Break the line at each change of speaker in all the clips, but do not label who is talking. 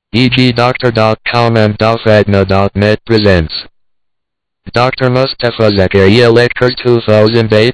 EGDoctor.com and Dafadna.net presents Dr. Mustafa Zakaria Lecture 2008.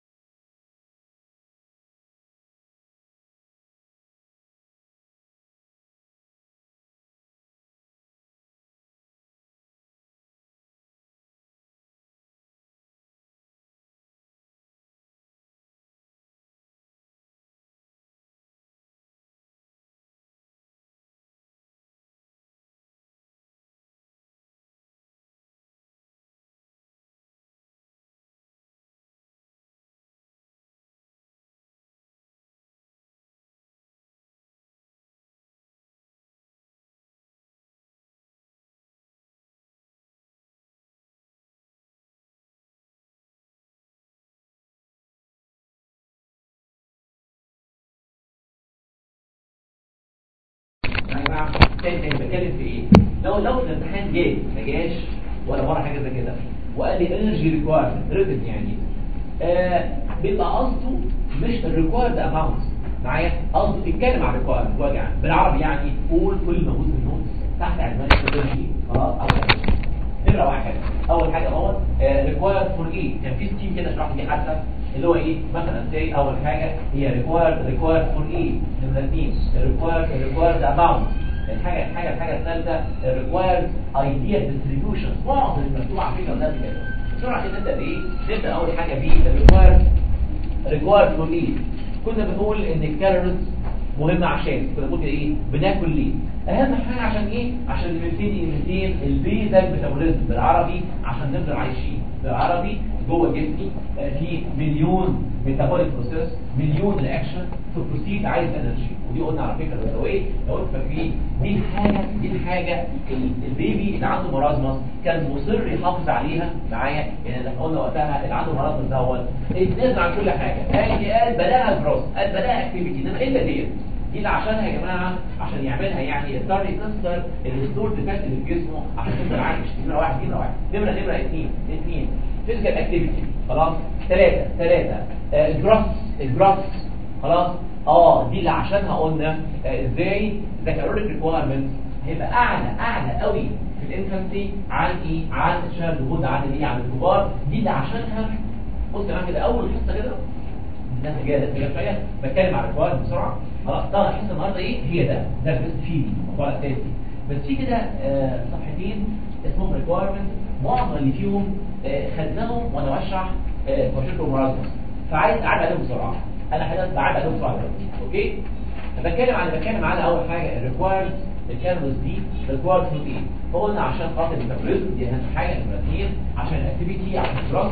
يعني بقى تاني تاني بتكلم في ايه؟ لو لو الامتحان جه ما جاش ولا مره حاجه زي كده وقال لي انرجي ريكوايرمنت ريتن يعني آه بيبقى قصده مش الريكوايرد اماونت معايا قصده بيتكلم عن الريكوايرمنت وجع بالعربي يعني قول كل موجود في النوتس تحت عنوان الانرجي خلاص اول حاجه نمره واحد اول حاجه اهو ريكوايرد فور ايه كان في ستيم كده شرحت دي حتى اللي هو ايه مثلا زي اول حاجه هي ريكوايرد ريكوايرد فور ايه نمره اثنين ريكوايرد ريكوايرد اماونت الحاجه الحاجه الحاجه الثالثه ريكوايرد ايديا ديستريبيوشن معظم المكتوب على فكره ده كده بسرعه كده نبدا بايه نبدا اول حاجه بالريكوايرد ريكوايرد فور ايه كنا بنقول ان الكالوريز مهمة عشان كنا بنقول كده ايه بناكل ليه اهم حاجة عشان ايه عشان نبتدي نبتدي البيزا ميتابوليزم بالعربي عشان نفضل عايشين بالعربي جوه جسمي آه، في مليون ميتابوليك بروسيس مليون رياكشن تو بروسيد عايز انرجي ودي قلنا على فكره لو ايه لو انت فاكرين دي الحاجه دي الحاجه ال- البيبي اللي عنده مرازمس كان مصر يحافظ عليها معايا يعني اللي قلنا وقتها اللي عنده مرازمس دوت اتنازل عن كل حاجه قال قال بلاها بروس قال بلاها اكتيفيتي انما ايه ديت دي اللي عشانها يا جماعه عشان يعملها يعني يضطر يكسر الستور فات اللي في جسمه عشان يفضل عايش نمره واحد نمره واحد نمره نمره اثنين اثنين فيزيكال اكتيفيتي خلاص ثلاثه ثلاثه الجروس الجروس خلاص اه دي اللي عشانها قلنا آه، ازاي ذا كالوريك ريكويرمنت هيبقى اعلى اعلى قوي في الانفانسي عن ايه عن الشهر الهود عن ايه عن الكبار دي اللي عشانها بص يا جماعه كده اول حصه كده الناس جايه لسه جايه شويه بتكلم على الريكويرمنت بسرعه خلاص طبعا الحصه النهارده ايه هي ده ده البيست فيه الموضوع الاساسي بس في كده آه، صفحتين اسمهم ريكويرمنت معظم اللي فيهم آه، خدناهم وانا بشرح كوشيكو مرازمس فعايز اعد عليهم بسرعه انا حضرتك بعد عليهم بسرعه دلوقتي اوكي بتكلم على بتكلم على اول حاجه الريكويرد الكالوريز دي ريكويرد بروتين فقلنا عشان خاطر الميتابوليزم دي اهم حاجه نمره اثنين عشان الاكتيفيتي عشان الدراس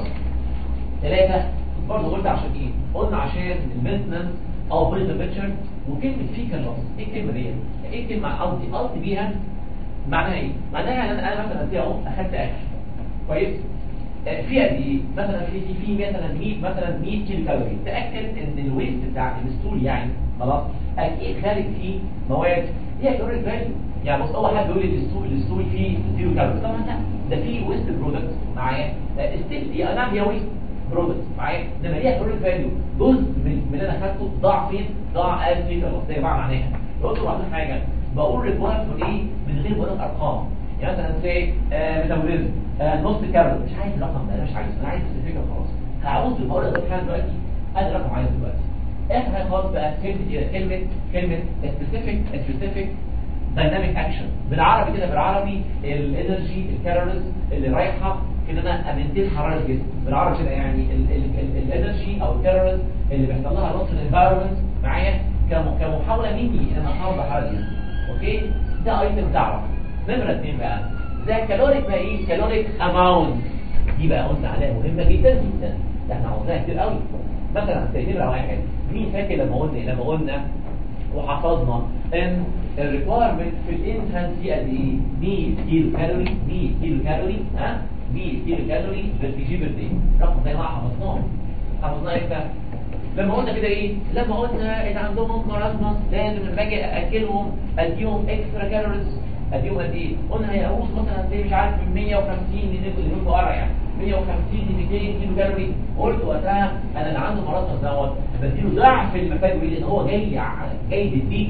ثلاثه برضه قلت عشان ايه؟ قلنا عشان المينتنس او بريزر بيتشر وكلمه فيكال لوس ايه الكلمه دي؟ ايه الكلمه قصدي قصدي بيها معناها ايه؟ معناها ان انا مثلا ادي اهو اخدت اكل كويس؟ آه، في قد ايه؟ مثلا في في في مثلا 100 مثلا 100 كيلو كالوري تاكد ان الويست بتاع الستول يعني خلاص اكيد خارج فيه مواد هي كالوري فاليو يعني بص اول حد بيقول لي الستول الستول فيه زيرو كالوري طبعا لا ده فيه ويست برودكت معايا ستيل هي نعم هي ويست برودكت معايا انما ليها كالوري فاليو جزء من من اللي انا خدته ضاع فين؟ ضاع قال في الوصيه بقى معناها قلت له بعدين حاجه بقول ريكويرد ايه من غير ما اقول ارقام يعني مثلا سي ميتابوليزم آه، نص كارب مش عايز الرقم ده أنا مش عايز انا عايز الفكره خلاص هعوز بقول لك حاجه دلوقتي ادي رقم عايز دلوقتي اخر حاجه خالص بقى كلمه إيه؟ كلمه كلمه سبيسيفيك سبيسيفيك دايناميك اكشن بالعربي كده بالعربي الانرجي الكالوريز اللي رايحه كده انا امنتين حراره الجسم بالعربي كده يعني الانرجي او الكالوريز اللي بيحصل لها لوس الانفايرمنت معايا كم- كمحاوله مني ان انا احافظ على حراره الجسم اوكي ده ايتم تعرف نمره اثنين بقى ده كالوريك بقى ايه كالوريك اماونت دي بقى قلنا عليها مهمه جدا جدا ده احنا عاوزينها كتير قوي مثلا زي نمره واحد مين فاكر لما قلنا لما قلنا وحفظنا ان الريكويرمنت في الانفانسي قد ايه 100 كيلو كالوري 100 كيلو كالوري ها 100 كيلو كالوري بالكي بير داي رقم ده يا جماعه حفظناه حفظناه امتى لما قلنا كده ايه لما قلنا ان عندهم مرض لازم لما اجي اكلهم اديهم اكسترا كالوريز اديهم قد ايه قلنا هيعوز مثلا زي مش عارف من 150 لنقول قرع يعني 150 ل 200 كيلو كالوري قلت وقتها انا اللي عنده مرض دوت بديله ضعف المفاد لان هو جاي ع- جاي ديبليتد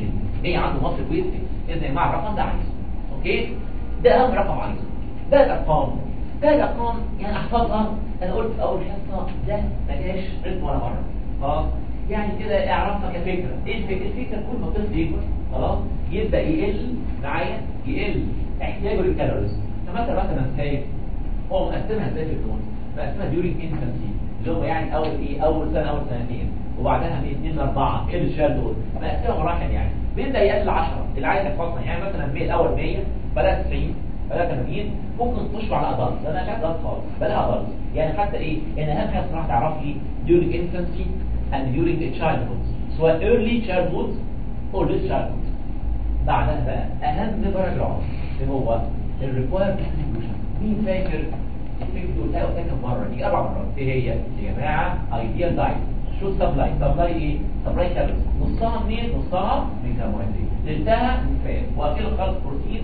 100 عنده مصر كويس اذا يا جماعه الرقم ده عايزه اوكي ده اهم رقم عايزه ده الارقام ده الارقام يعني احفظها انا قلت في اول حصه ده ما جاش رتم ولا مره خلاص يعني كده اعرفها كفكره ايه الفكره الفكره كل ما الطفل يكبر خلاص يبدا يقل معايا يقل احتياجه للكالوريز فمثلا مثلا سايب هو مقسمها ازاي في الدهون مقسمها ديورينج انفانسي اللي هو يعني اول ايه اول سنه اول سنتين وبعدها من 2 ل 4 ايه الشهر دول مقسمها مراحل يعني بيبدا يقل 10 اللي عايز يحفظها يعني مثلا 100 الاول 100 بلا 90 بلا 80 ممكن تخش على ادلت انا مش عايز ادلت خالص بلا ادلت يعني حتى ايه ان اهم حاجه صراحه تعرف لي during infancy and during childhood سواء early childhood or late childhood بعدها بقى اهم باراجراف اللي هو الريكوايرد distribution مين فاكر الفكر دول لا كم مره دي اربع مرات ايه هي يا جماعه ايديال دايت شو السبلاي سبلاي ايه سبلاي كالوريز نصها منين نصها من كربوهيدرات تلتها من فات واخيرا خالص بروتين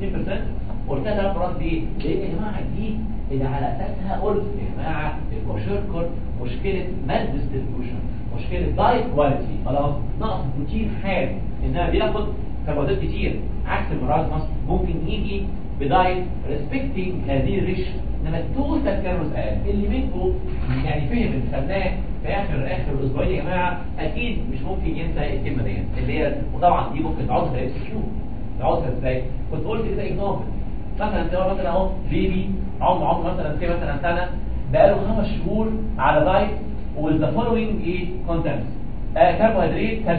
60% قلتها ثلاث مرات ليه؟ لان يا جماعه دي اللي على اساسها قلت يا جماعه الكوشيركر مشكله مال ديستريبيوشن مشكله دايت كواليتي خلاص نقص بروتين حاد انها بياخد كربوهيدرات كتير عكس المرازمس ممكن يجي بدايت ريسبكتنج هذه الريشيو انما التوتال كالوريز اقل اللي منكم يعني فهم اللي خدناه في اخر اخر الاسبوعين يا جماعه اكيد مش ممكن ينسى الكلمه ديت اللي هي وطبعا دي ممكن تعوزها اس كيو تعوزها ازاي؟ كنت قلت كده اكزامبل مثلا تلاقي مثلا اهو بيبي عمره عمره مثلا في مثلا سنه بقاله خمس شهور على دايت وذا فولوينج ايه كونتنت كربوهيدرات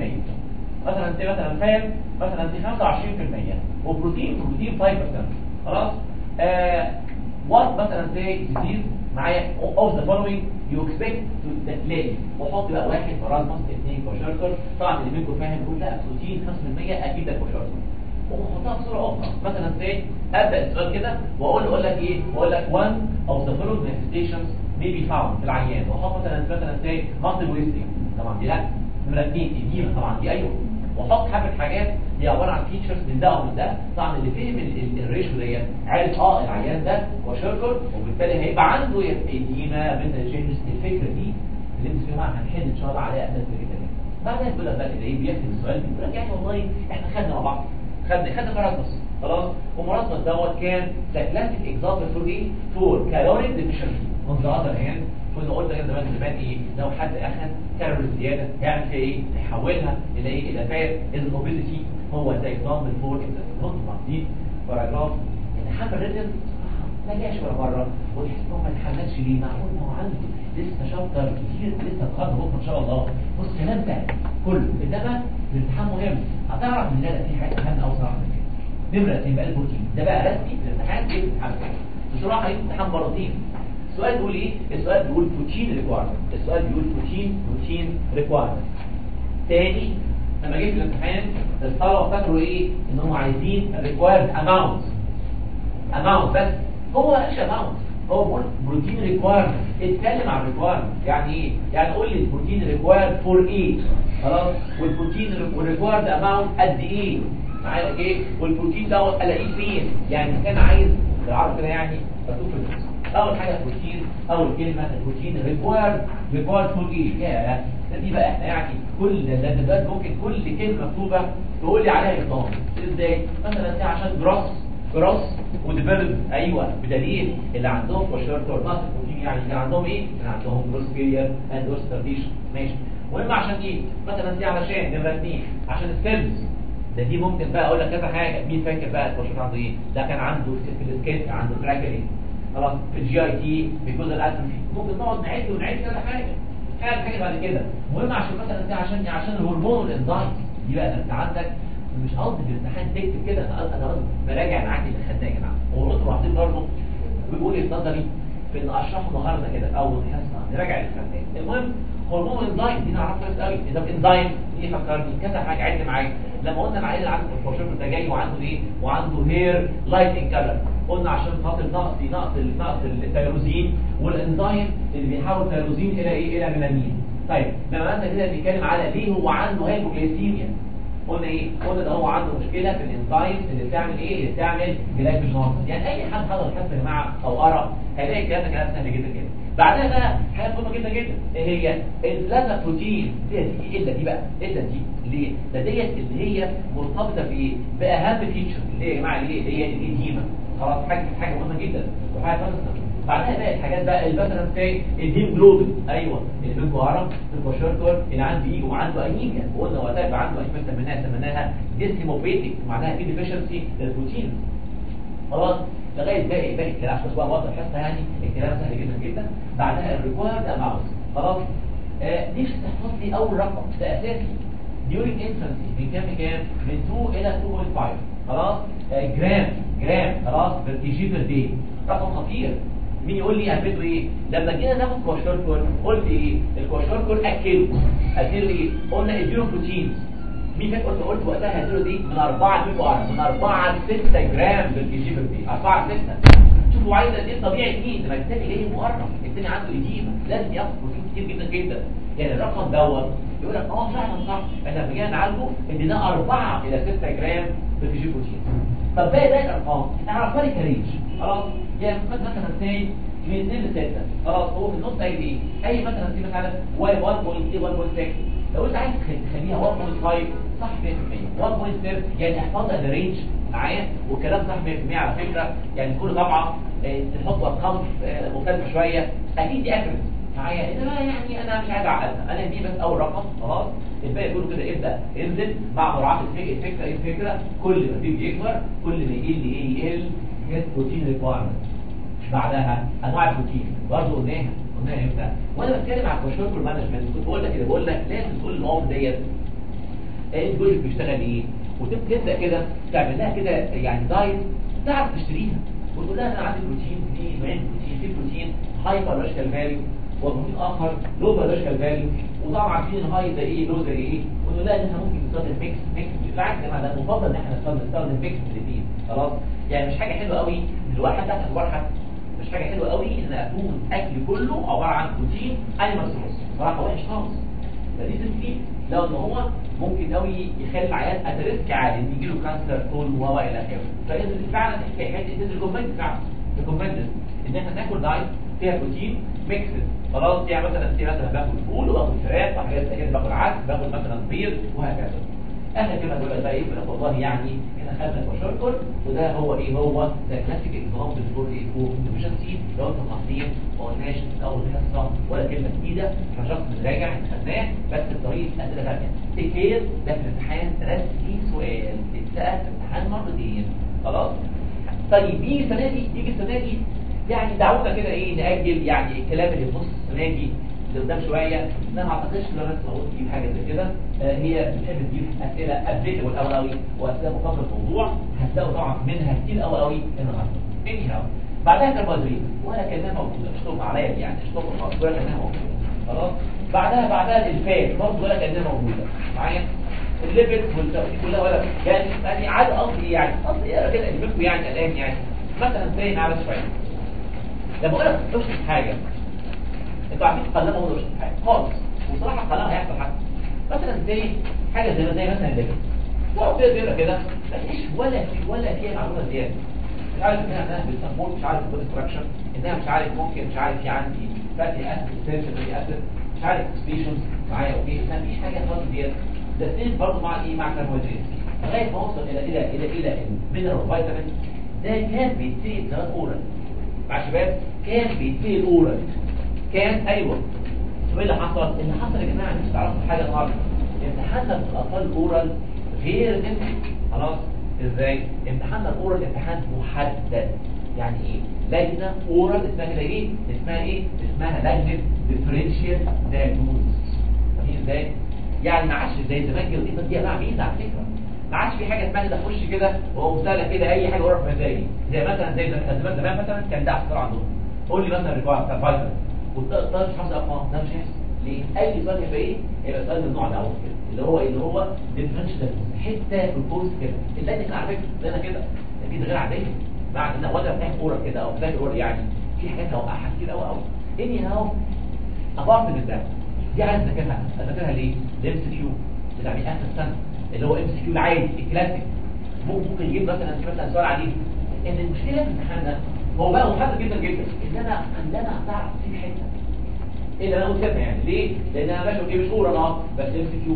70% مثلا انت مثلا فات مثلا انت 25% وبروتين بروتين 5% خلاص آه what مثلا say disease معايا of the following you expect to تلاقي وحط بقى واحد مرازمس اثنين كوشارتر طبعا اللي منكم فاهم يقول لا بروتين 5% اكيد ده كوشارتر وحطها بصوره اخرى مثلا say ابدا السؤال كده واقول اقول لك ايه واقول لك one of the following manifestations may be found في العيان واحط مثلا مثلا say muscle wasting طبعا دي لا نمره اثنين اديمه طبعا دي ايوه واحط حبه حاجات هي عباره عن فيتشرز من ده ومن ده طبعا اللي فهم الريشيو ديت عارف اه العيان ده وشركر وبالتالي هيبقى عنده اديمه من الجينس الفكره دي اللي انت فيها هنحل ان شاء الله عليها اساس كده بعدها يقول لك بقى كده ايه بيكتب السؤال بيقول لك يعني والله احنا خدنا مع بعض خدنا خدنا مرضبس خلاص ومرضبس دوت كان ذا كلاسيك اكزامبل فور ايه فور كالوريك ديفيشنسي اون ذا اذر هاند كنا قلنا كده زمان زمان ايه لو حد اخذ كالوريز زياده هيعمل فيها ايه؟ هيحولها الى ايه؟ الى فات الاوبيزيتي هو ده اكزامبل فور نوت دي باراجراف ان حمل الريتم ما جاش ولا مره وتحس ان هو ما اتحملش ليه معقول ما هو عنده لسه شابتر كتير لسه اتخرج بكره ان شاء الله بص كلام ده كله انما الامتحان مهم هتعرف ان ده في حاجه اهم او صراحه من كده نمره اثنين بقى البروتين ده بقى رسمي في الامتحان ايه الامتحان بصراحه ايه امتحان مرتين السؤال بيقول ايه السؤال بيقول بروتين ريكوايرمنت السؤال بيقول بروتين بروتين ريكوايرمنت تاني لما جيت الامتحان الطلبه فاكروا ايه ان هم عايزين ريكوايرد اماونت اماونت بس هو مش اماونت هو بيقول بروتين ريكوايرمنت اتكلم عن ريكوايرمنت يعني ايه يعني قول لي البروتين ريكوايرد فور ايه خلاص والبروتين والريكوايرد اماونت قد ايه معايا ايه والبروتين دوت الاقيه فين يعني كان عايز بالعربي كده يعني مكتوب في النص اول حاجه بروتين اول كلمه البروتين ريكوايرد ريكوايرد فور ايه يا ده دي بقى احنا يعني كل ده ده دلوقتي ممكن كل كلمه مكتوبه تقول لي عليها اضافه ازاي مثلا دي عشان جراس جراس وديفلوب ايوه بدليل اللي عندهم وشرط نقص البروتين يعني كان عندهم ايه كان عندهم جروس بيرير اند اوسترديشن ماشي المهم عشان ايه مثلا دي علشان نمره اثنين عشان السيلز ده دي ممكن بقى اقول لك كذا حاجه مين فاكر بقى البروشوت عنده ايه ده كان عنده في السكيت عنده كراكلينج خلاص في الجي اي تي بيكون الاتروفي ممكن نقعد نعد ونعد كذا حاجه حاجه حاجه بعد كده المهم عشان مثلا دي عشان عشان الهرمون والانزيم دي بقى انت عندك مش قصدي في الامتحان تكتب كده انا انا قصدي براجع معاك اللي خدناه يا جماعه ونقطه واحدين برضه بيقول ايه النظري في ان اشرحه النهارده كده اول حصه نراجع اللي خدناه المهم هرمون والانزيم دي نعرفها كويس قوي اذا الانزيم ايه فكرني كذا حاجه عد معايا لما قلنا العيل اللي عنده البروشوت ده جاي وعنده ايه وعنده هير لايتنج كلر قلنا عشان خاطر نقص نقص نقص التيروزين والانزيم اللي بيحول التيروزين الى ايه الى ميلانين طيب لما انت كده بنتكلم على ليه هو عنده هايبوغليسيميا قلنا ايه قلنا ده هو عنده مشكله في الانزيم اللي بتعمل ايه اللي بتعمل جلايكوجينوز يعني اي حد حضر الحصه يا جماعه او قرا هيلاقي الكلام ده كلام سهل جدا جدا بعدها بقى حاجه مهمه جدا جدا ايه هي البلازما بروتين دي ايه الا دي بقى الا دي ليه ده ديت اللي هي مرتبطه بايه باهم فيتشر اللي هي يا جماعه اللي هي اللي هي الاديمه خلاص حاجه حاجه مهمه جدا وحاجه بيرسونال بعدها بقى الحاجات بقى مثلا زي الهيموجلوبين ايوه اللي في الجوهره في الكوشوركور اللي عنده ايجو وعنده انيميا وقلنا وقتها يبقى عنده انيميا سميناها سميناها ديسيموبيتيك معناها في ديفيشنسي للبروتين خلاص لغايه باقي باقي الكلام بس بقى واضح الحصه يعني الكلام سهل جدا جدا بعدها الريكوايرد اماونت خلاص آه نفسي تحفظ لي اول رقم ده اساسي during infancy من كام لكام من 2 الى 2.5 خلاص آه جرام جرام خلاص بر جي بر دي رقم خطير مين يقول لي اهميته ايه لما جينا ناخد كواشوركور قلت ايه الكواشوركور اكله اديله ايه قلنا اديله بروتين مين فاكر قلت قلت وقتها هديله دي من 4 ل 4 من 4 ل 6 جرام بالكي جي دي 4 ل 6 شوفوا عايز قد ايه طبيعي مين لما الثاني جاي مؤرخ الثاني عنده اديمه لازم ياخد بروتين كتير جدا جدا يعني الرقم دوت يقول لك اه فعلا صح احنا لما جينا نعالجه اديناه 4 الى 6 جرام بالكي جي بروتين طب باقي باقي الارقام اعرفها لي كريج خلاص يعني مثلا سي من 2 ل 6 خلاص هو في النص اي ايه اي مثلا سي مثلا 1.8 1.6 لو انت عايز تخليها 1.5 صح 100% 1.7 يعني احفظها الرينج معايا والكلام صح 100% على فكره يعني كل طبعا اه تحط ارقام اه مختلفه شويه اكيد دي اكرت معايا انما يعني انا مش عايز اعقدها انا دي بس اول رقم خلاص الباقي كله كده ابدا انزل مع مراعاه الفكره الفكره ايه الفكره كل ما بيجي يكبر كل ما يقل ايه يقل هيد بروتين ريكوايرمنت بعدها انواع البروتين برضه قلناها قلناها امتى وانا بتكلم على الكوشوركول مانجمنت كنت بقول لك كده بقول لك لازم كل الامور ديت ايه الجزء بيشتغل ايه وتبدا كده تعمل لها كده يعني دايت تعرف تشتريها وتقول لها انا عندي بروتين في نوعين بروتين في بروتين هاي بيولوجيكال فاليو وبروتين اخر لو بيولوجيكال فاليو وطبعا في الهاي زي ايه لو زي ايه ونقول لها ان احنا ممكن نستخدم ميكس ميكس بالعكس يا جماعه ده المفضل ان احنا نستخدم نستخدم ميكس الاثنين خلاص يعني مش حاجه حلوه قوي الواحد تحت الواحد مش حاجه حلوه قوي ان اكون اكل كله عباره عن بروتين انيمال سورس صراحه وحش خالص فدي فيه لو ان هو ممكن قوي يخلي العيان ات ريسك عالي ان يجي له كانسر كول و الى اخره فاذا فعلا حكايه حته الكومنت فعلا الكومنت ان احنا ناكل دايت فيها بروتين ميكسد خلاص يعني مثلا انت مثلا باكل فول وباكل فراخ وحاجات زي كده باكل عدس باكل مثلا بيض وهكذا اخر كلمه بقول بقى ايه والله يعني احنا خدنا كوشوركل وده هو ايه هو ده كلاسيك اكزامبل فور ايه فور ديفيشنسي لو انت قاصدين ما قلناش في اول حصه ولا كلمه جديده احنا شخص بنراجع خدناه بس بطريقه اسئله ثانيه تكير ده في الامتحان رسمي سؤال اتسال في الامتحان مرتين خلاص طيب يجي السنه دي يجي السنه دي يعني دعونا كده ايه نأجل يعني الكلام اللي في نص السنه دي لقدام شويه انا ما اعتقدش ان انا لو تجيب حاجه زي كده آه هي بتحب تجيب اسئله ابليكابل قوي قوي واسئله مرتبطه بالموضوع هتلاقوا طبعا منها كتير قوي قوي النهارده اني هاو بعدها كربوهيدرات ولا كانها موجوده مش طب عليا دي يعني مش طب خالص ولا كانها موجوده خلاص بعدها بعدها الفات برضه ولا كانها موجوده معايا الليبت والتوقيت كلها ولا يعني يعني عاد قصدي يعني قصدي كده اللي يعني الان يعني مثلا زي على شويه لما اقول لك اشرب حاجه انتوا عارفين قلمه ولا اشرب حاجه خالص وصراحه قلمه هيحصل حاجه مثلا زي حاجه زي زي مثلا الليبت تقعد كده تقرا كده ما فيش ولا في ولا فيها معلومه زياده مش عارف انها انها بتسموه مش عارف كونستراكشن انها مش عارف ممكن مش عارف في عندي فاتي اسيد سيرشن فاتي اسيد مش عارف اكسبيشنز معايا اوكي ما فيش حاجه خالص ديت ده سيل برضه مع ايه مع كربوهيدرات لغايه ما اوصل الى الى الى الى المينرال فيتامين ده كان بيتسيب ثلاث اورال مع شباب كان بيتسيب اورال كان ايوه وايه اللي حصل اللي حصل يا جماعه مش تعرفوا حاجه النهارده امتحاننا في الاطفال الاورال غير نفسي خلاص ازاي امتحاننا الاورال امتحان محدد يعني ايه لجنه اورال اسمها كده ايه اسمها ايه اسمها لجنه ديفرنشال دايجنوستس فاهمين ازاي يعني ما عادش زي زمان كده دي دي بقى ميزه على فكره ما عادش في حاجه اسمها كده اخش كده واقوم سالك كده اي حاجه ورا في مزاجي زي مثلا زي زمان زمان مثلا كان ده اختراع عندهم قول لي مثلا ريكواير بتاع فايتر والطالب مش حافظ ارقام ده مش هيحصل ليه اي سؤال يبقى ايه يبقى سؤال من النوع ده كده اللي هو اللي هو ديفرنشال حته في الكورس كده اللي كده على فكره زينا كده دي غير عاديه بعد ان ولا بتاع كوره كده او بتاع كوره يعني في حاجات اوقعها كتير قوي قوي اني هاو ابارت من ده دي عايز اذاكرها اذاكرها ليه؟ الام سي كيو بتاع اخر السنه اللي هو ام سي كيو العادي الكلاسيك ممكن يجيب مثلا مثلا سؤال عادي ان المشكله في الامتحان ده هو بقى محدد جدا جدا ان انا ان انا هتعرف في حته ايه اللي انا قلت كده يعني ليه؟ لان انا ماشي ايه مش اورال اه بس ام سي كيو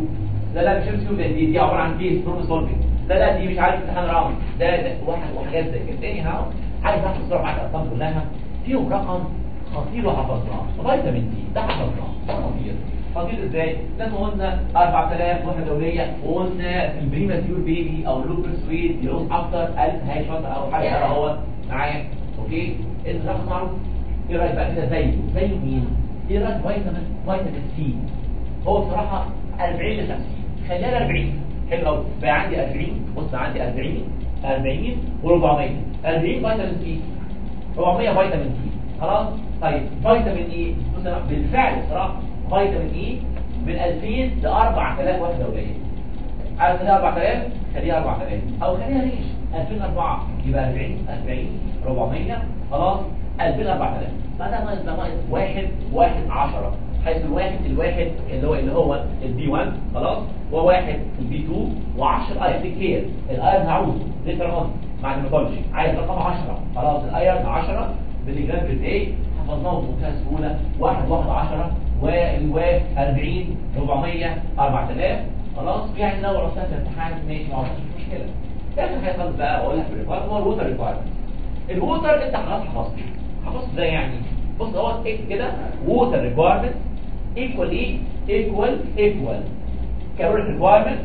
لا لا مش ام دي دي عباره عن كيس بروبلم سولفنج لا لا دي مش عارف امتحان راوند ده ده واحد وحاجات زي كده تاني هاو عايز احفظ بسرعه معاك الارقام كلها فيهم رقم خطير وحفظناه فيتامين دي ده حفظناه ده خطير خطير ازاي؟ لما قلنا 4000 وحده دوليه وقلنا في البريماتيور بيبي او اللوبر سويت يعوز اكتر 1000 هاي شاطر او حاجه اهوت معايا اوكي الرقم معروف ايه رايك بقى كده زيه زي مين؟ ايه رايك فيتامين فيتامين سي هو بصراحه 40 ل 50 خلينا 40 حلو قوي بقى عندي 40 بص عندي 40 40 و400 40 فيتامين سي 400 فيتامين سي خلاص طيب فيتامين اي بص أنا بالفعل بصراحه فيتامين اي من 2000 ل 4000 وحده دوليه عايز خليها 4000 خليها 4000 او خليها ريش 2004 يبقى 40 40 400 خلاص 2000 4000 بعدها ناقص ده ناقص 1 1 10 حيث الواحد الواحد اللي هو اللي هو البي 1 خلاص وواحد البي 2 و10 ايرن كتير الايرن هعوزه ليه رقم مع الميثولوجي عايز رقم 10 خلاص الايرن 10 ملي جرام بير داي حفظناه بمنتهى السهوله 1 1 10 والواف 40 400 4000 خلاص يعني لو رصدت الامتحان ماشي ما مش مشكله اخر حاجه خالص بقى اقول لك بالريكوارد هو الووتر ريكوارد الووتر انت خلاص حفظته حفظت ازاي يعني بص اهو اكتب كده ووتر ريكويرمنت ايكوال ايه ايكوال ايكوال كالوري ريكويرمنت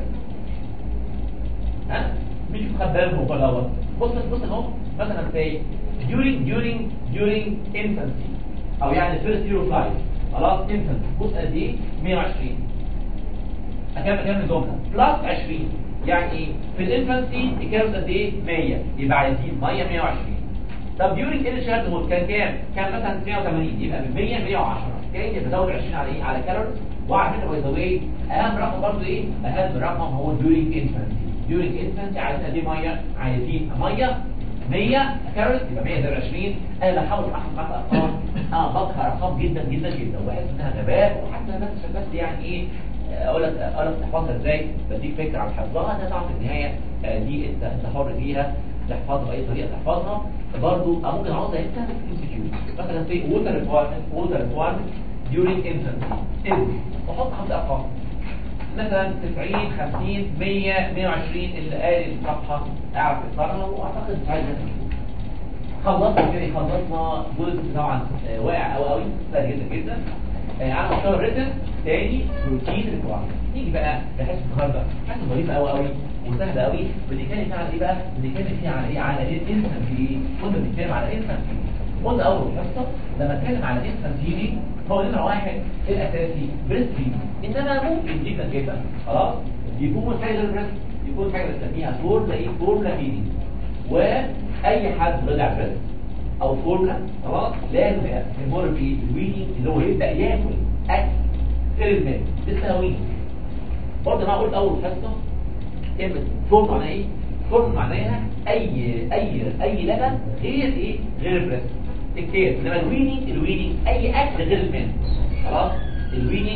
ها مش خد بالك من دوت بص بص اهو مثلا زي during during during infancy او يعني first year of life خلاص infancy بص قد ايه 120 اكمل اكمل الجمله بلس 20 يعني في الانفانسي الكالوريز قد ايه 100 يبقى عايزين 100 120 طب ديورنج ايه الشهر هو كان كام كان مثلا 180 يبقى من 100 110 كان بزود 20 على ايه على كالوريز وعلى فكره باي ذا واي اهم رقم برضه ايه اهم رقم هو ديورنج انفانسي ديورنج انفانسي عايزين قد ايه ميه عايزين ميه 100 كالوريز يبقى 100 زائد 20 انا بحاول احفظ معاك ارقام اه بقرا ارقام جدا جدا جدا وبحس انها غباء وحتى بس بس يعني ايه اقول لك اقول لك تحفظها ازاي بديك فكره عن حفظها انت تعرف في النهايه آه، دي انت انت حر فيها تحفظها باي طريقه تحفظها برضه ممكن عاوزها انت تمسكيو مثلا في ووتر ريكويرمنت ووتر ريكويرمنت during infancy is وحط خمس ارقام مثلا 90 50 100 120 اللي قال الصفحه اعرف اختارها واعتقد مش عايز خلصنا كده خلصنا جزء طبعا آه، واقع قوي قوي سهل جدا جدا آه، على مستوى الريتم تاني روتين ريكويرمنت نيجي بقى لحصه النهارده حصه ظريفه قوي قوي وسهله قوي بنتكلم فيها على ايه بقى؟ بنتكلم فيها على ايه؟ على الانسان في ايه؟ كنا بنتكلم على الانسان في ايه؟ قلنا اول حصه لما اتكلم على الانسان في دي هو نمره واحد الاساسي بريست فيد انما ممكن جدا جدا خلاص يكون حاجه غير بريست يكون حاجه بنسميها فورمولا ايه؟ فورمولا فيدنج واي حد رضع بريست او فورمولا خلاص لازم يمر في الويني اللي هو يبدا ياكل اكل غير الماء لسه ويني برضه انا قلت اول حصه كلمه فورم معناها ايه فورم معناها اي اي اي لبن غير ايه غير البريست الكير انما الويني الويني اي اكل غير الماء خلاص الويني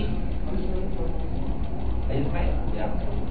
اي حاجه يلا.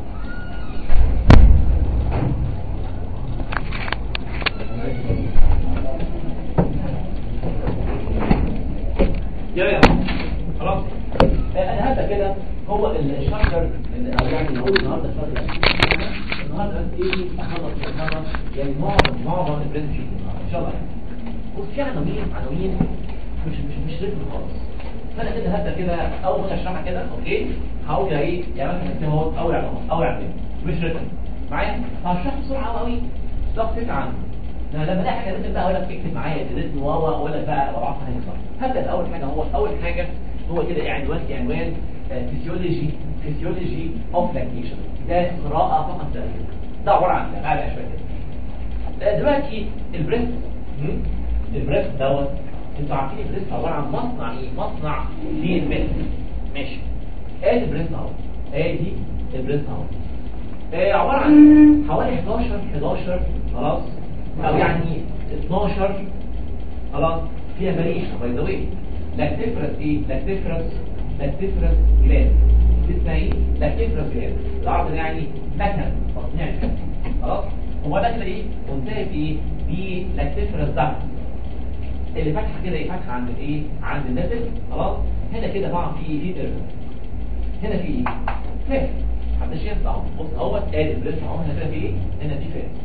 يا يا خلاص آه، انا هذا كده هو الشابتر اللي- او يعني نقول النهارده الشابتر النهارده بس ايه اخلص النهارده يعني معظم معظم البرنسبل ان شاء الله يعني وفي عناوين عناوين مش مش مش رتم خالص فانا كده هبدا كده اول ما اشرحها كده اوكي هقول يا ايه يا مثلا انت هو اول عنوان اول عنوان مش رتم معايا هشرح بسرعه قوي ده فكره عنه لما لما الاقي حاجه رتم بقى اقول لك اكتب معايا الرتم واوا اقول لك بقى وضعها هي صح هبدا اول حاجه هو اول حاجه هو كده عنوان عنوان فيسيولوجي فيسيولوجي اوف لاكتيشن ده قراءه فقط لا غير. ده عباره عن ده معايا شويه كده آه، دلوقتي البريست هم؟ البريست دوت انتوا عارفين البريست عباره عن مصنع ايه مصنع للملك ماشي ادي البريست اهو ادي البريست اهو آه، عباره عن حوالي 11 11 خلاص او يعني 12 خلاص فيها فاريشن باي ذا واي لاكتيفرس ايه لاكتيفرس لاكتيفرس جلاند اسمها ايه لاكتيفرس جلاند العرض يعني مكن تصنيع الكلام. خلاص هو ده كده ايه منتهي في ايه بلاكتيفرس دكت اللي فاتحه كده ايه فاتحه عند ايه عند النسل خلاص هنا كده طبعا في في ترم هنا في ايه فات محدش ينسى اهو بص اهو ادي البريست اهو هنا كده في ايه هنا في فات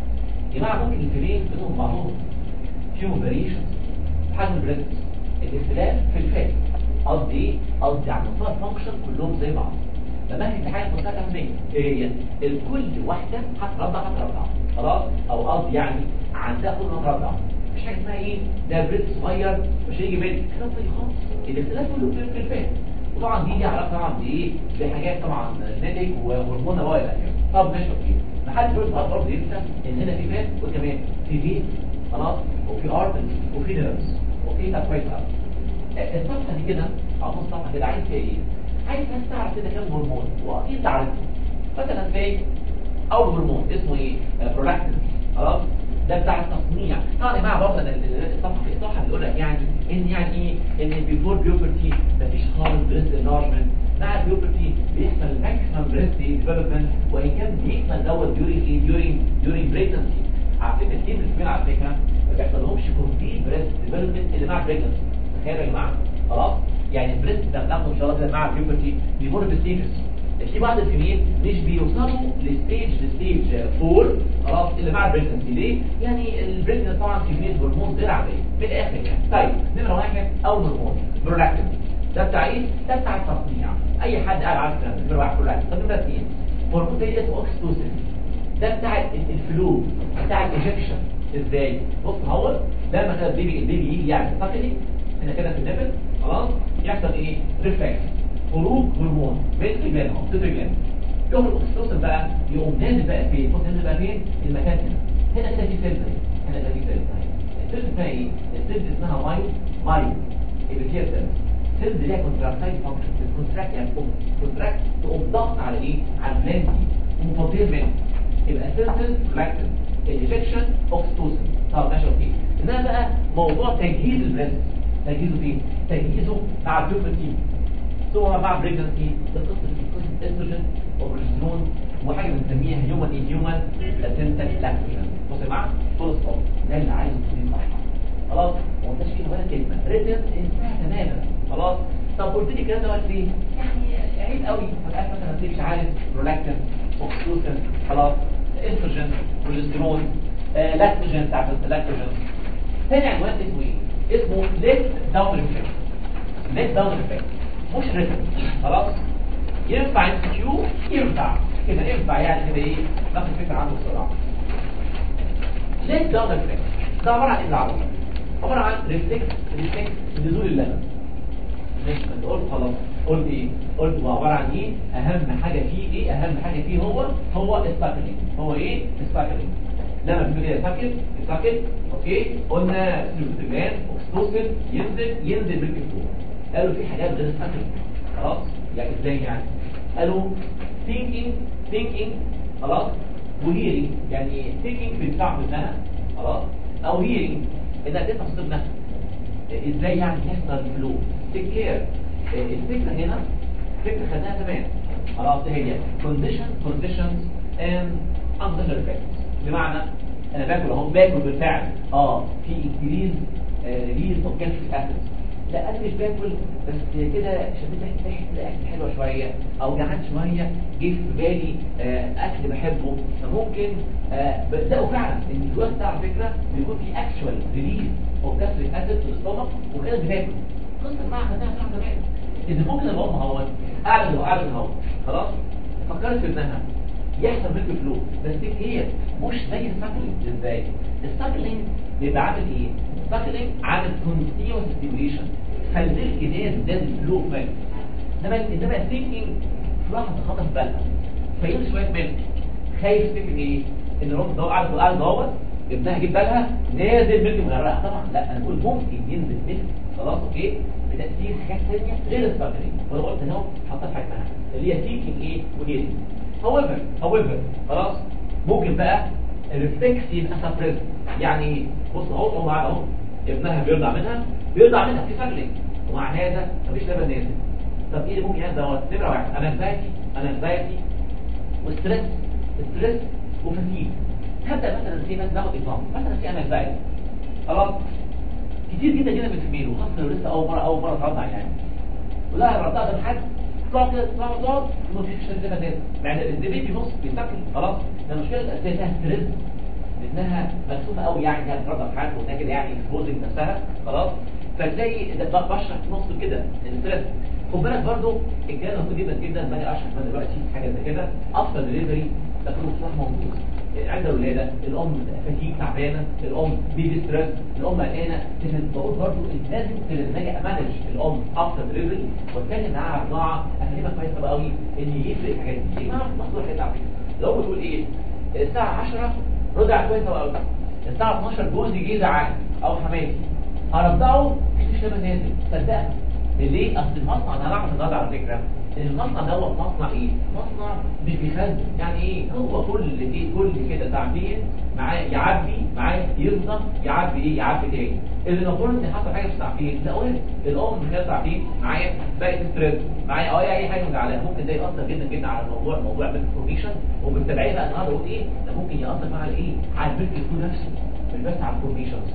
يا جماعه ممكن الفيلين بينهم بعضهم فيهم فاريشن حجم البريست الاختلاف في الفات قصدي ايه قصدي على مستوى الفانكشن كلهم زي بعض فمهد في حاجه منتهى الاهميه ايه هي الكل واحده هترضع هترضع خلاص او قصدي يعني عندها كل هترضع مش حاجه اسمها ايه ده بريد صغير مش هيجي ملك كلام طيب خالص الاختلاف كله في في الفات وطبعا دي ليها علاقه طبعا بايه بحاجات طبعا ناتج وهرمون والى اخره طب ماشي اوكي محدش بيقول بقى برضه ينسى ان هنا في فات وكمان في فين خلاص وفي ارترز وفي نيرفز وفي ده كويس قوي الصفحه دي كده او نص صفحه كده عايز فيها ايه عايز بس تعرف كده كام هرمون واكيد تعرف مثلا زي اول هرمون اسمه ايه برولاكتين خلاص ده بتاع التصنيع طبعا يا جماعه برضه الصفحه الصفحه بتقول لك يعني ان يعني ايه ان بيفور بيوبرتي مفيش خالص بريست انلارجمنت مع البيوبرتي بيحصل ماكسيمم بريست ديفلوبمنت وان كان بيحصل دوت ديورينج ايه ديورينج ديورينج بريجنسي على فكره كتير من الفيميل على فكره ما بيحصلهمش كومبليت بريست ديفلوبمنت اللي مع بريجنسي تخيلوا يا جماعه خلاص يعني البريست ده بتاخده ان شاء الله كده مع البيوبرتي بيمر بستيجز في بعض الفيميل مش بيوصلوا لستيج لستيج 4 خلاص اللي مع البريجنسي ليه؟ يعني البريجنسي طبعا كميه هرمون غير عاديه من الاخر يعني طيب نمره واحد اول هرمون برولاكتين ده بتاع ايه؟ ده بتاع التصنيع اي حد قاعد عارف الكلام ده نمره واحد برولاكتين طب نمره اثنين هرمون تاني اسمه اوكسيتوسين ده بتاع ال- الفلو بتاع الايجكشن ازاي؟ بص هو لما كده البيبي البيبي يجي يعني تقلي هنا كده في النبل خلاص يحصل ايه؟ ريفلكس خروج هرمون من رجلانهم ست رجلان يوم الاكسيتوسين بقى يقوم نازل بقى فين؟ بص نازل بقى فين؟ المكان هنا هنا كده في سيلز اهي هنا كده في سيلز اهي السيلز اسمها ايه؟ السيلز اسمها مايو مايو اللي فيها سيلز سيلز ليها كونتراكتايل فانكشن الكونتراكت يعني تقوم كونتراكت تقوم ضغط على ايه؟ على الجلاند دي ومفضيه منه يبقى سيلز لاكتين الايجكشن اوكسيتوسين طب ماشي اوكي انما بقى موضوع تجهيز البريست تجهيزه فين؟ تجهيزه مع البيوبرتي ثم مع بريجنسي قصه قصه استروجين وبروجسترون وحاجه بنسميها هيومن ان هيومن لاتنتال لاكتوجين بص يا جماعه فول ستوب ده اللي عايزه تكون صح خلاص ما قلتش فيه ولا كلمه ريتن انتهى تماما خلاص طب قلت لي الكلام ده وقت ليه؟ يعني عيب قوي فبقى مثلا مش عارف برولاكتين اوكسيتوسين خلاص استروجين بروجسترون آه لاكتوجين بتاع اللاكتوجين تاني عنوان اسمه ايه؟ اسمه ليت داون افكت ليت داون افكت مش ريتم خلاص ينفع انستيو ينفع كده ينفع يعني كده ايه ناخد فكره عنه بسرعه ليت داون افكت ده عباره عن ايه بالعربي عباره عن ريفلكس ريفلكس نزول اللبن ماشي انت قلت خلاص قلت ايه قلت هو عباره عن ايه اهم حاجه فيه ايه اهم حاجه فيه هو هو الساكلينج هو ايه الساكلينج لما بنقول كده ساكل الساكل اوكي قلنا سلوكتوجان اوكسيتوسين ينزل ينزل بالكتور قالوا في حاجات غير الساكلينج خلاص يعني ازاي يعني قالوا thinking thinking خلاص وهيرنج يعني thinking في الفعل منها خلاص او hearing انك تفهم صوت نفسك ازاي يعني يحصل فلو تيك كير الفكره هنا فكره خدناها زمان خلاص هي condition conditions and under effects بمعنى انا باكل اهو باكل بالفعل اه في انكريز ريليز اوف كالسيوم اسيد لا انا مش باكل بس كده شديت ريحه ريحه الاكل حلوه شويه او جعان شويه جه في بالي آه اكل بحبه فممكن آه ببداوا فعلا ان الوقت ده على فكره بيكون في اكشوال ريليز اوف كالسيوم اسيد في الاستومك وكده بتاكل قصه معاها خدناها بتاع زمان اذا ممكن الام اهو قاعده اهو قاعده اهو خلاص فكرت في ابنها يحصل ميلك فلو بس هي مش زي الساكلينج ازاي الساكلينج بيبقى عامل ايه الساكلينج عامل كونتينوس ستيميوليشن فالميلك ده زاد الفلو فات انما انما الثينكينج في واحد خطف بالها فيمشي شويه ميلك خايف تفتكر ايه ان الام ده قاعد قاعد دوت ابنها يجيب بالها نازل ميلك مغرقه طبعا لا انا بقول ممكن ينزل ميلك خلاص اوكي بتاثير حاجات ثانيه غير الساكلينج وانا قلت اهو حطيت حاجتها اللي هي ثينكينج ايه وهيرنج however however خلاص ممكن بقى الريفلكس يبقى سبريس يعني بص اهو اهو معاها اهو ابنها بيرضع منها بيرضع منها في ساكلينج ومع هذا مفيش لبن نازل طب ايه اللي ممكن يحصل دوت نمره واحد انا انزايتي انا انزايتي وستريس ستريس وفتيج هبدا مثلا في ناس ناخد اكزامبل مثلا في انا انزايتي خلاص كتير جدا جدا من الفيميل وخاصه لو لسه اول مره اول مره ترضع يعني ولا رضعت الحد تقعد كده تقعد تقعد مفيش تنزلها تاني مع ان البيبي بص بيتاكل خلاص ده المشكله الاساسيه انها ستريس لانها مكسوفه قوي يعني انها بترضى في حالها وانها كده يعني اكسبوزنج نفسها خلاص فتلاقي ده بقى بشرح في نص كده الستريس خد بالك برضه الجهاز مفيد جدا جدا باجي اشرح بقى دلوقتي حاجه زي كده افتر دليفري ده كله صح موجود عند الولاده الام فتيك تعبانه الام بيبي ستريس الام قلقانه لكن بقول برضه انت لازم لما اجي امانج الام افتر دليفري واتكلم معاها على الرضاعه افهمها كويس قوي ان يفرق الحاجات دي ايه ما مصدر حاجات على فكره لو بتقول ايه الساعه 10 رضع كويس قوي الساعه 12 جوزي جه زعل او حماتي هرضعه مفيش لبن نازل صدقني ليه اصل المصنع ده اعرف النهارده على فكره ان المصنع دوت مصنع ايه مصنع مش بيخزن يعني ايه هو كل ايه كل كده تعبير معاه يعبي معاه يفضى يعبي ايه يعبي تاني اللي نقول ان حصل حاجه في التعبير لا قلت الام من خلال تعبير معايا بقت ستريس معايا اه اي حاجه مزعلاه ممكن ده ياثر جدا جدا على الموضوع موضوع الفورميشن وبالتبعيه بقى النهارده قلت ايه ده ممكن ياثر بقى على ايه على البيت يكون نفسه مش بس على الفورميشنز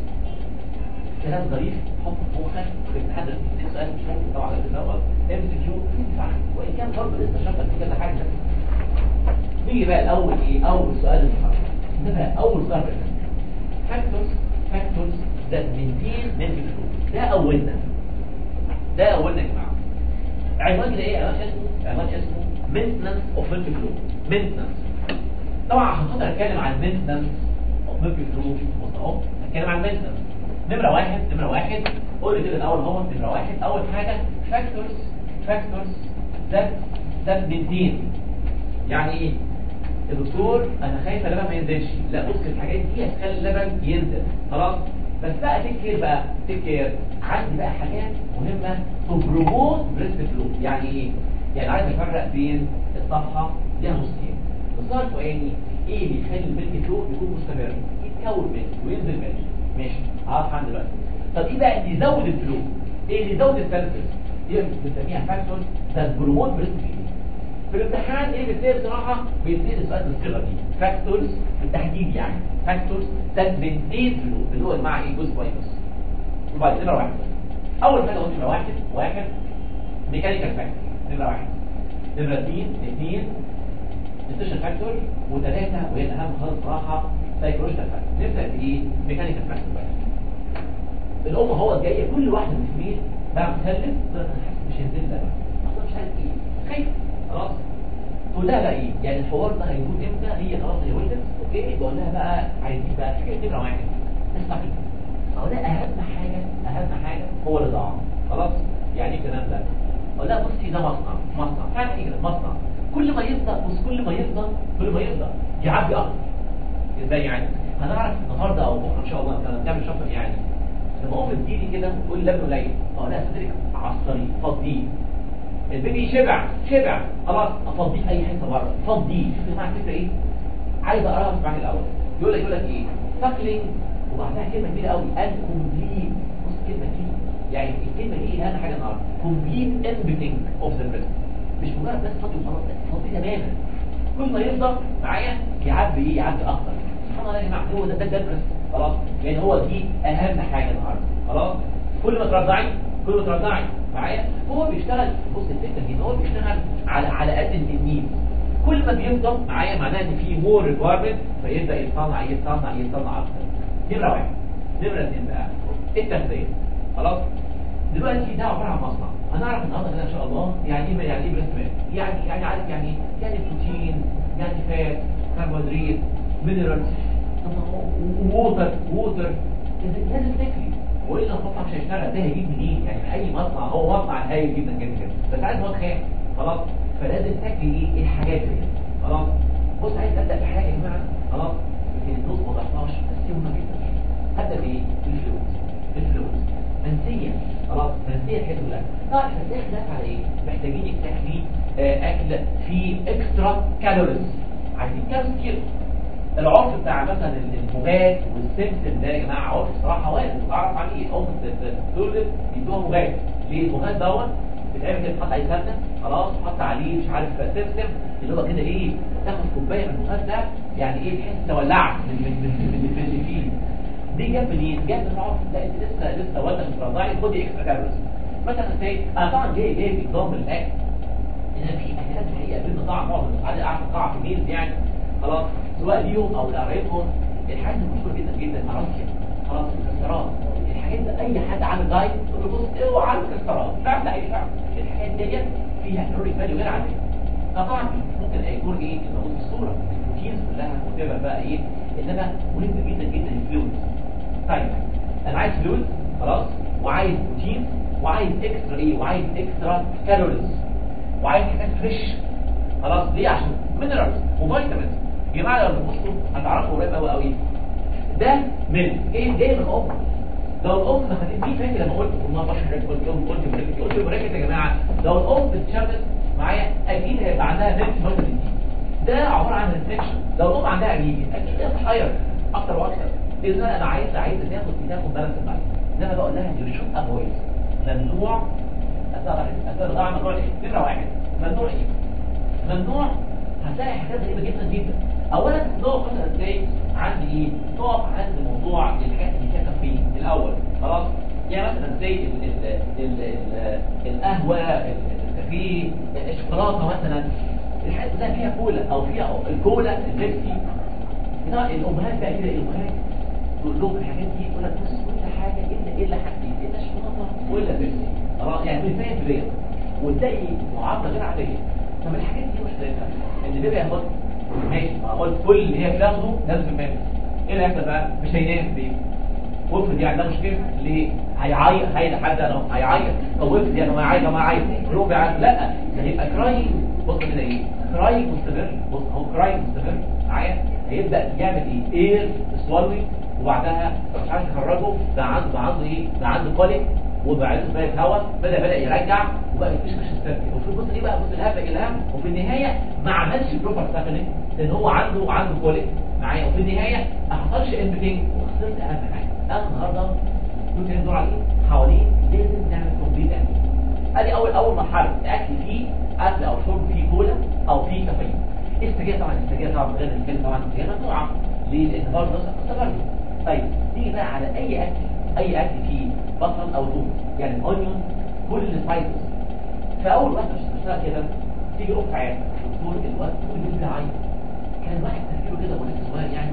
كلام ظريف حط في مخك بتتحدث في سؤال مش ممكن طبعا لازم الاول ام سي كيو ينفع وان كان برضه لسه شغال في كذا حاجه نيجي بقى الاول ايه اول سؤال النهارده ده بقى اول سؤال فاكتورز فاكتورز that maintain mental flow ده اولنا ده اولنا يا جماعه عنوان كده ايه عنوان اسمه عنوان اسمه maintenance of mental flow maintenance طبعا عشان خاطر اتكلم عن maintenance of mental flow بص اهو اتكلم عن maintenance نمرة واحد نمرة واحد قول لي كده الأول هو نمرة واحد أول حاجة factors factors that that maintain يعني إيه؟ الدكتور أنا خايف اللبن ما ينزلش لا بص الحاجات دي هتخلي اللبن ينزل خلاص بس بقى تكير بقى تكير عندي بقى حاجات مهمة تبروموت بريست فلو يعني إيه؟ يعني عايز أفرق بين الصفحة ليها نصين الصفحة الفوقاني إيه اللي يخلي الميلك فلو يكون مستمر يتكون منه وينزل منه ماشي عارف عن دلوقتي طب ايه بقى اللي يزود الفلو ايه اللي يزود السيرفيس دي بنسميها فاكتور ده بروموت بريست في الامتحان ايه بتصير بصراحه بيبتدي السؤال بالصيغه دي فاكتورز بالتحديد يعني فاكتورز ده بنتين فلو اللي هو مع ايه جزء كويس وبعد نمره واحد اول حاجه قلت نمره واحد واحد ميكانيكال فاكتور نمره واحد نمره اثنين اثنين ستيشن فاكتور وثلاثه وهي الاهم خالص صراحه سايكولوجيكال فاكتور نبدا بايه ميكانيكال فاكتور بقى الام هو جايه كل واحده من الاثنين بعد ما تخلف تقول انا حاسس مش هينزل ده اصلا مش عارف ايه خايف خلاص تقول لها بقى ايه يعني الحوار ده هيكون امتى هي خلاص هي ولدت اوكي بقول لها بقى عايزين بقى حاجه نمره واحد اسمع كده اقول لها اهم حاجه اهم حاجه هو الرضاعه خلاص يعني ايه الكلام ده اقول لها بصي ده مصنع مصنع فعلا ايه كده مصنع كل ما يفضى بص كل ما يفضى كل ما يفضى يعبي اكتر ازاي يعني هنعرف النهارده او بكره ان شاء الله انت بتعمل شفره يعني لما ام تجيلي كده تقول لي لبن قليل اه لا صدرك عصري فضيه البيبي شبع شبع خلاص افضيه في اي حته بره فضيه شوف يا جماعه الفكره ايه عايز اقراها معاك الاول يقول لك يقول لك ايه ساكلينج وبعدها كلمه كبيره قوي ان كومبليت بص الكلمه دي يعني الكلمه دي اهم حاجه النهارده كومبليت امبتنج اوف ذا بريست مش مجرد بس فاضي وخلاص فاضي تماما كل ما يفضل معايا يعبي ايه يعبي اكتر سبحان الله يا جماعه هو ده ده البريست خلاص يعني هو دي اهم حاجه النهارده خلاص كل ما ترضعي كل ما ترضعي معايا هو بيشتغل بص الفكره دي هو بيشتغل على على قد التنين كل ما بيفضل معايا معناه ان في مور ريكويرمنت فيبدا يصنع يصنع يصنع اكتر نمره واحد نمره اثنين بقى التغذيه خلاص دلوقتي ده عباره عن مصنع هنعرف النهارده كده ان شاء الله يعني ايه يعني ايه بريست ميلك يعني يعني عارف يعني ايه يعني بروتين يعني فات كربوهيدرات مينرالز ووتر ووتر لازم تاكلي والا المصنع مش هيشتغل ده هيجيب منين يعني اي مصنع هو مصنع هايل جدا جدا جدا بس عايز هو خام خلاص فلازم تاكلي ايه الحاجات دي خلاص بص عايز ابدا بحاجه يا جماعه خلاص يمكن الدوز ما ضحناش بس هي مهمه جدا ابدا بايه بالفلوس بالفلوس منسيه خلاص منسيه الحته كلها طبعا احنا بنحكي على ايه محتاجين تاكلي آه اكل فيه اكسترا كالوريز عايزين كالوريز كتير العرف بتاع مثلا المغاد والسمسم ده يا جماعه عرف صراحه وارد اعرف عن ايه ام تولد يدوها مغاد ليه المغاد دوت بتعمل كده تحط عليه سمنه خلاص تحط عليه مش عارف سمسم اللي هو كده ايه تاخد كوبايه من المغاد ده يعني ايه تحس تولعت من من من من, من اللي فيه دي جاب منين؟ جاب من العرف لا انت لسه لسه والده مش رضاعي خدي اكسترا كالوريز مثلا زي انا طبعا جاي جاي بنظام الاكل ان في اهتمام الحقيقه بين قطاع معظم على قاعد قطاع كبير يعني خلاص سواء ليهم او لقرايبهم الحاجات دي مشهوره جدا جدا معرفش خلاص الكسرات الحاجات دي اي حد عامل دايت تقول له بص اوعى الكسرات تعمل اي شعر الحاجات ديت فيها كالوري فاليو غير عاديه طبعا ممكن يكون ايه موجود في الصوره البروتينز كلها وتبقى بقى ايه انما مهم جدا جدا الفلويد طيب انا عايز فلويد خلاص وعايز بروتين وعايز اكسترا ايه وعايز اكسترا كالوريز وعايز حاجات فريش خلاص ليه عشان مينرالز وفيتامينز يا جماعه لو تبصوا هتعرفوا قريب قوي قوي ده ميلك ايه جاي من الام لو الام ما خدت في فاكر لما قلت والله بشرح قلت قلت قلت بريكت قلت بريكت يا جماعه لو الام بتشرب معايا اكيد هيبقى عندها ميلك فيتامين دي ده عباره عن ريفليكشن لو الام عندها انيميا اكيد هي تحير اكتر واكتر اذا انا عايز عايز تاخد تاخد بالانس معايا انما بقول لها يو شوت افويد ممنوع اثر اثر ضاع ممنوع ايه نمره واحد ممنوع ايه ممنوع هتلاقي حاجات غريبه جدا جدا اولا نقف مثلا ازاي عندي ايه نقف عند موضوع الحاجات اللي فيها كافيين الاول خلاص يعني مثلا زي ال ال ال ال القهوه الكافيه الشوكولاته مثلا الحاجات اللي فيها كولا او فيها الكولا البيبسي لا الامهات بقى كده الامهات تقول لهم الحاجات دي يقول لك بص كل حاجه الا الا حاجتين الا الشوكولاته والا بيبسي خلاص يعني بالفعل بريد وتلاقي معامله غير عاديه طب الحاجات دي مشكلتها ان بيبقى ياخد ماشي ما قلت كل اللي هي بتاخده لازم في المال ايه اللي هيحصل بقى مش هينام في وافرض يعني ده مشكله ليه هيعيط هي حد لو هيعيط طب افرض يعني ما يعيط ما يعيط روح بيعيط لا ده هيبقى كراي بص كده ايه كراي مستمر بص هو كراي مستمر معايا هيبدا يعمل ايه اير سوالوي وبعدها مش عارف يخرجه ده عنده ده عنده ايه ده عنده كوليك وبعدين شويه هواء بدا بدا يرجع وبقى مفيش مش السبب وفي الجزء ايه بقى بص الهبه الهام وفي النهايه ما عملش بروبر سكننج لان هو عنده عنده كوليك معايا وفي النهايه ما حصلش امبتنج وخسرت اهم حاجه انا النهارده كنت ندور عليه حواليه لازم نعمل كومبليت اكل ادي اول اول مرحله الاكل فيه اكل او شرب فيه كولا او فيه كافيين السجاير طبعا السجاير طبعا غير الكلمه طبعا السجاير ممنوعه ليه لان برضه استغرب طيب نيجي بقى على اي اكل اي اكل فيه بصل او ثوم يعني اونيون كل السبايسز فاول واحده اشتغل كده تيجي اخت عيال دكتور الوقت كل اللي عايز كان واحد تفكيره كده ولسه صغير يعني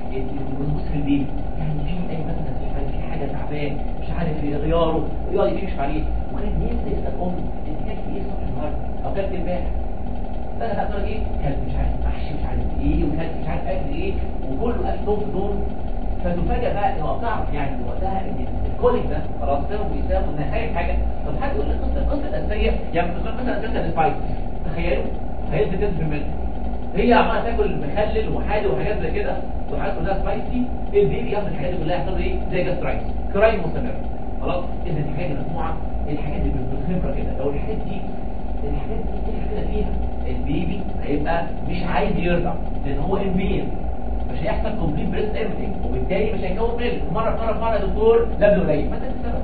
يبص في البيت يعني في اي مثلا في حاجه تعبان مش عارف غياره يقعد يكشف عليه وكان ينسى يسال امه انت كلت ايه الصبح النهارده او كلت امبارح لا لا تقول ايه كلت مش عارف محشي مش عارف ايه وكلت مش عارف اكل ايه وكله اكل دور في دور فتفاجئ بقى ان تعرف يعني وقتها ان الكوليك ده خلاص سبب ويساوي نهايه حاجه طب حد يقول لك القصه القصه الاساسيه يعني مثلا مثلا السبايس تخيلوا هيدي 10% هي عماله تاكل مخلل وحادق وحاجات زي كده وحاجات كلها سبايسي البيبي ياخد الحاجات دي كلها يحصل ايه زي جاسترايتس كراي مستمر خلاص اذا دي حاجه مجموعه الحاجات دي بالخبره كده لو الحاجات دي الحاجات دي كده فيها البيبي هيبقى مش عايز يرضع لان هو امبير مش هيحصل كومبليت بريست ايرتنج وبالتالي مش هيكون ميلك مره في مره في مره يا دكتور لبن قليل ما ده السبب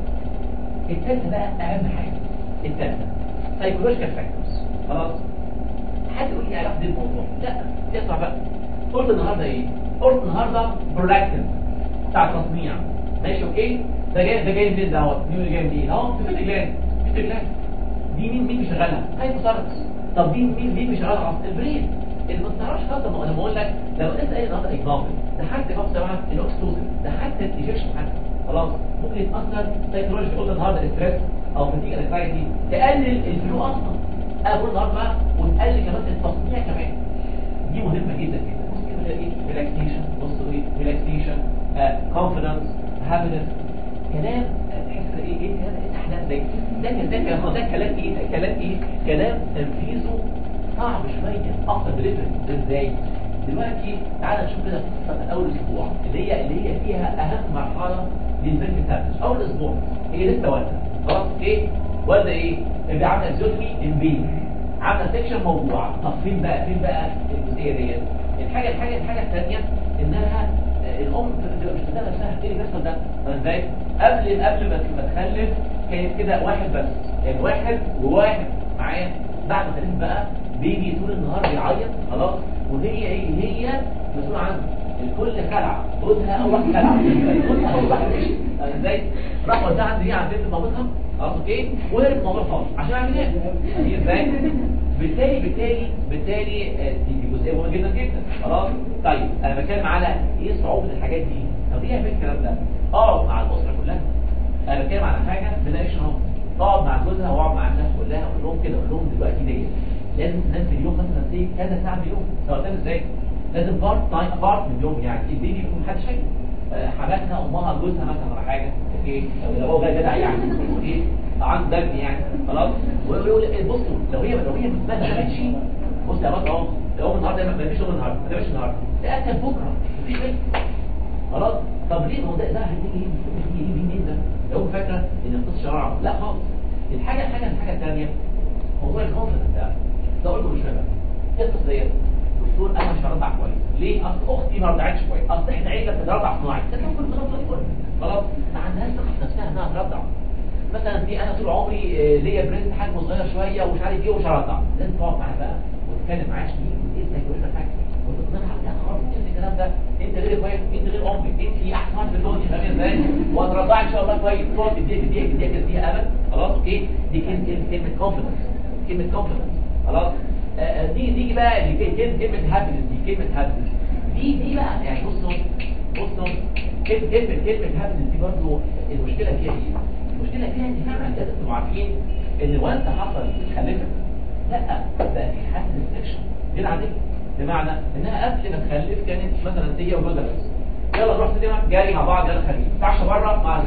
الثالثه بقى اهم حاجه الثالثه سايكولوجيكال فاكتورز خلاص حد يقول لي علاقه بالموضوع لا اطلع بقى قلت النهارده ايه قلت النهارده برولاكتين بتاع التصنيع ماشي اوكي ده جاي ده جاي منين دوت مين جاي منين اهو في فيت جلاند فيت جلاند دي مين مين بيشغلها هايبوثالاموس طب دي مين مين بيشغلها اصلا البرين اللي ما تعرفش خالص ما انا بقول لك لو انت اي نهارده اكزامبل ده حتى خلاص سمعت الاكسلوسيف ده حتى الانجكشن حتى خلاص ممكن يتاثر سايكولوجي قلت النهارده الاستريس او فتيج الانكزايتي تقلل الفلو اصلا اقول النهارده بقى وتقلل كمان التصنيع كمان دي مهمه جدا جدا بص كده ايه ريلاكسيشن بص ايه ريلاكسيشن كونفيدنس هابينس كلام تحس ايه ايه كلام ايه احلام زي ده ده ده كلام ايه كلام ايه كلام تنفيذه صعب شويه اكتر دليفري ازاي دلوقتي تعالى نشوف كده قصه من اول اسبوع اللي هي اللي هي فيها اهم مرحله للبنت بتاعتك اول اسبوع هي لسه والده خلاص ايه والده ايه اللي عامله اكزوتمي امبين عامله سيكشن موضوع طب فين بقى فين بقى الجزئيه ديت الحاجه الحاجه الحاجه الثانيه انها الام بتبقى مش بتبقى نفسها ايه اللي بيحصل ده ازاي قبل قبل ما تخلف كانت كده واحد بس يعني واحد وواحد معايا بعد ما خلفت بقى بيجي طول النهار بيعيط خلاص وهي ايه هي مسؤولة عنه الكل خلع خدها اول واحد خلع خدها اول واحد مشي ازاي راح وداها عند هي عند بنت مامتها خلاص اوكي وهرب الموضوع خالص عشان اعمل ايه هي ازاي بالتالي بالتالي بالتالي آه، دي جزئيه مهمه جدا جدا خلاص طيب انا بتكلم على ايه صعوبه الحاجات دي طب ايه يعمل الكلام ده اقعد مع الاسره كلها انا بتكلم على حاجه بناقشها اهو اقعد مع جوزها واقعد مع الناس كلها اقول لهم كده اقول لهم دلوقتي ديت لازم تنام في اليوم مثلا زي كذا ساعه في اليوم سواء كان ازاي لازم بارت تايم بارت من اليوم يعني البيبي يكون محدش شايفه آه، حماتها امها جوزها مثلا ولا حاجه اوكي لو هو جاي جدع يعني اوكي عنده دم يعني خلاص ويقول إيه، بصوا لو هي لو هي ما نامتش بص يا بطل اهو لو النهارده ما فيش شغل النهارده ما نامش النهارده لا اكل بكره مفيش بيت خلاص طب ليه هو ده ده هيجي يجي يجي منين ده لو فاكره ان القصه شرع لا خالص الحاجه الحاجه الحاجه الثانيه موضوع الكونفدنس ده ده اقول لكم مش فاهم ايه القصه ديت دكتور انا مش هرضع كويس ليه اصل اختي ما رضعتش كويس اصل احنا عيله بترضع صناعي ده كان كل كل خلاص ما عندهاش ثقه في نفسها انها ترضع مثلا في انا طول عمري آه، ليا برنت حجمه صغير شويه ومش عارف ايه ومش هرضع لازم تقعد معاها بقى وتتكلم معاها شويه ايه ازاي تقول لك حاجه وتقنعها لا خلاص انت الكلام ده انت غير كويس انت غير امك انت احسن واحد في الدنيا فاهم ازاي وهترضعي ان شاء الله كويس تقعد تديها تديها تديها تديها امل خلاص اوكي دي كلمه كلمه كونفدنس كلمه كونفدنس خلاص آه، آه، دي دي بقى اللي كلمه كلمه هابينس دي كلمه هابينس دي دي بقى يعني بصوا بصوا كلمه كلمه كلمه هابينس دي برضه المشكله فيها ايه؟ المشكله فيها ان فعلا لازم تبقوا عارفين ان وانت حصل خلفت لا بقى في حد ريستكشن غير عاديه بمعنى انها قبل ما تخلف كانت مثلا هي وجوزها بس يلا نروح سينما جاري مع بعض يلا خلينا نتعشى بره مع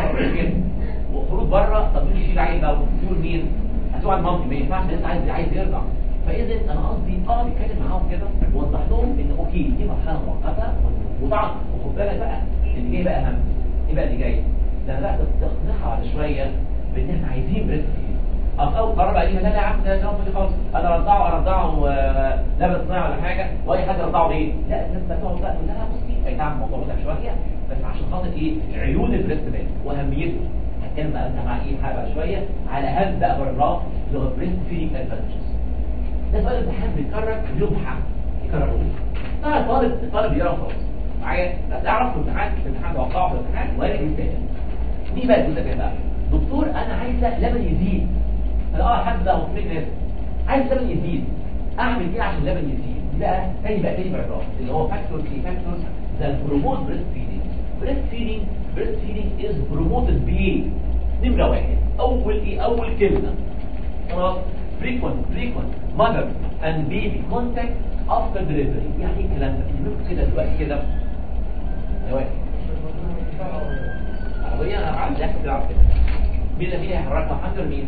مين وخروج بره طب مين يشيل عيل بقى ويقول مين هتقعد مامتي ما ينفعش انت عايز عايز يرجع فاذا انا قصدي اه بيتكلم معاهم كده ووضح لهم ان اوكي دي مرحله مؤقته وطبعا وخد بالك بقى اللي جاي بقى اهم ايه بقى اللي جاي ده بقى تقنعها بعد شويه بان احنا عايزين بريست او اول قرار بقى ليها لا لا يا عم ده كلام فاضي خالص انا ارضعه ارضعه آه، لبن صناعي ولا حاجه واي حد يرضعه بايه لا الناس بقى تقعد بقى تقول لها بصي اي نعم الموضوع متعب شويه بس عشان خاطر ايه عيون البريست بان واهميته هتكلم بقى انت مع ايه حاجه بقى شويه على اهم بقى بالراس اللي هو بريست فيدنج ادفانتجز ده سؤال الامتحان بيتكرر له امتحان يكرروه طبعا الطالب الطالب يقرا خلاص معايا لا تعرف في الامتحان في الامتحان توقعه في الامتحان وارد يتسال دي بقى الجزء ده بقى دكتور انا عايزه لبن يزيد اه حد ده مفيد ناس عايز لبن يزيد اعمل ايه عشان اللبن يزيد دي بقى تاني بقى تاني باراجراف اللي هو فاكتورز ايه فاكتورز ذا بروموت بريست فيدنج بريست فيدنج بريست فيدنج از بروموتد بايه نمره واحد اول ايه اول كلمه خلاص frequent frequent mother and baby contact after delivery يعني ايه الكلام ده نقول كده دلوقتي كده يا واحد عربية انا عايز احكي تلعب كده مين اللي فيها حركة محمد ولا مين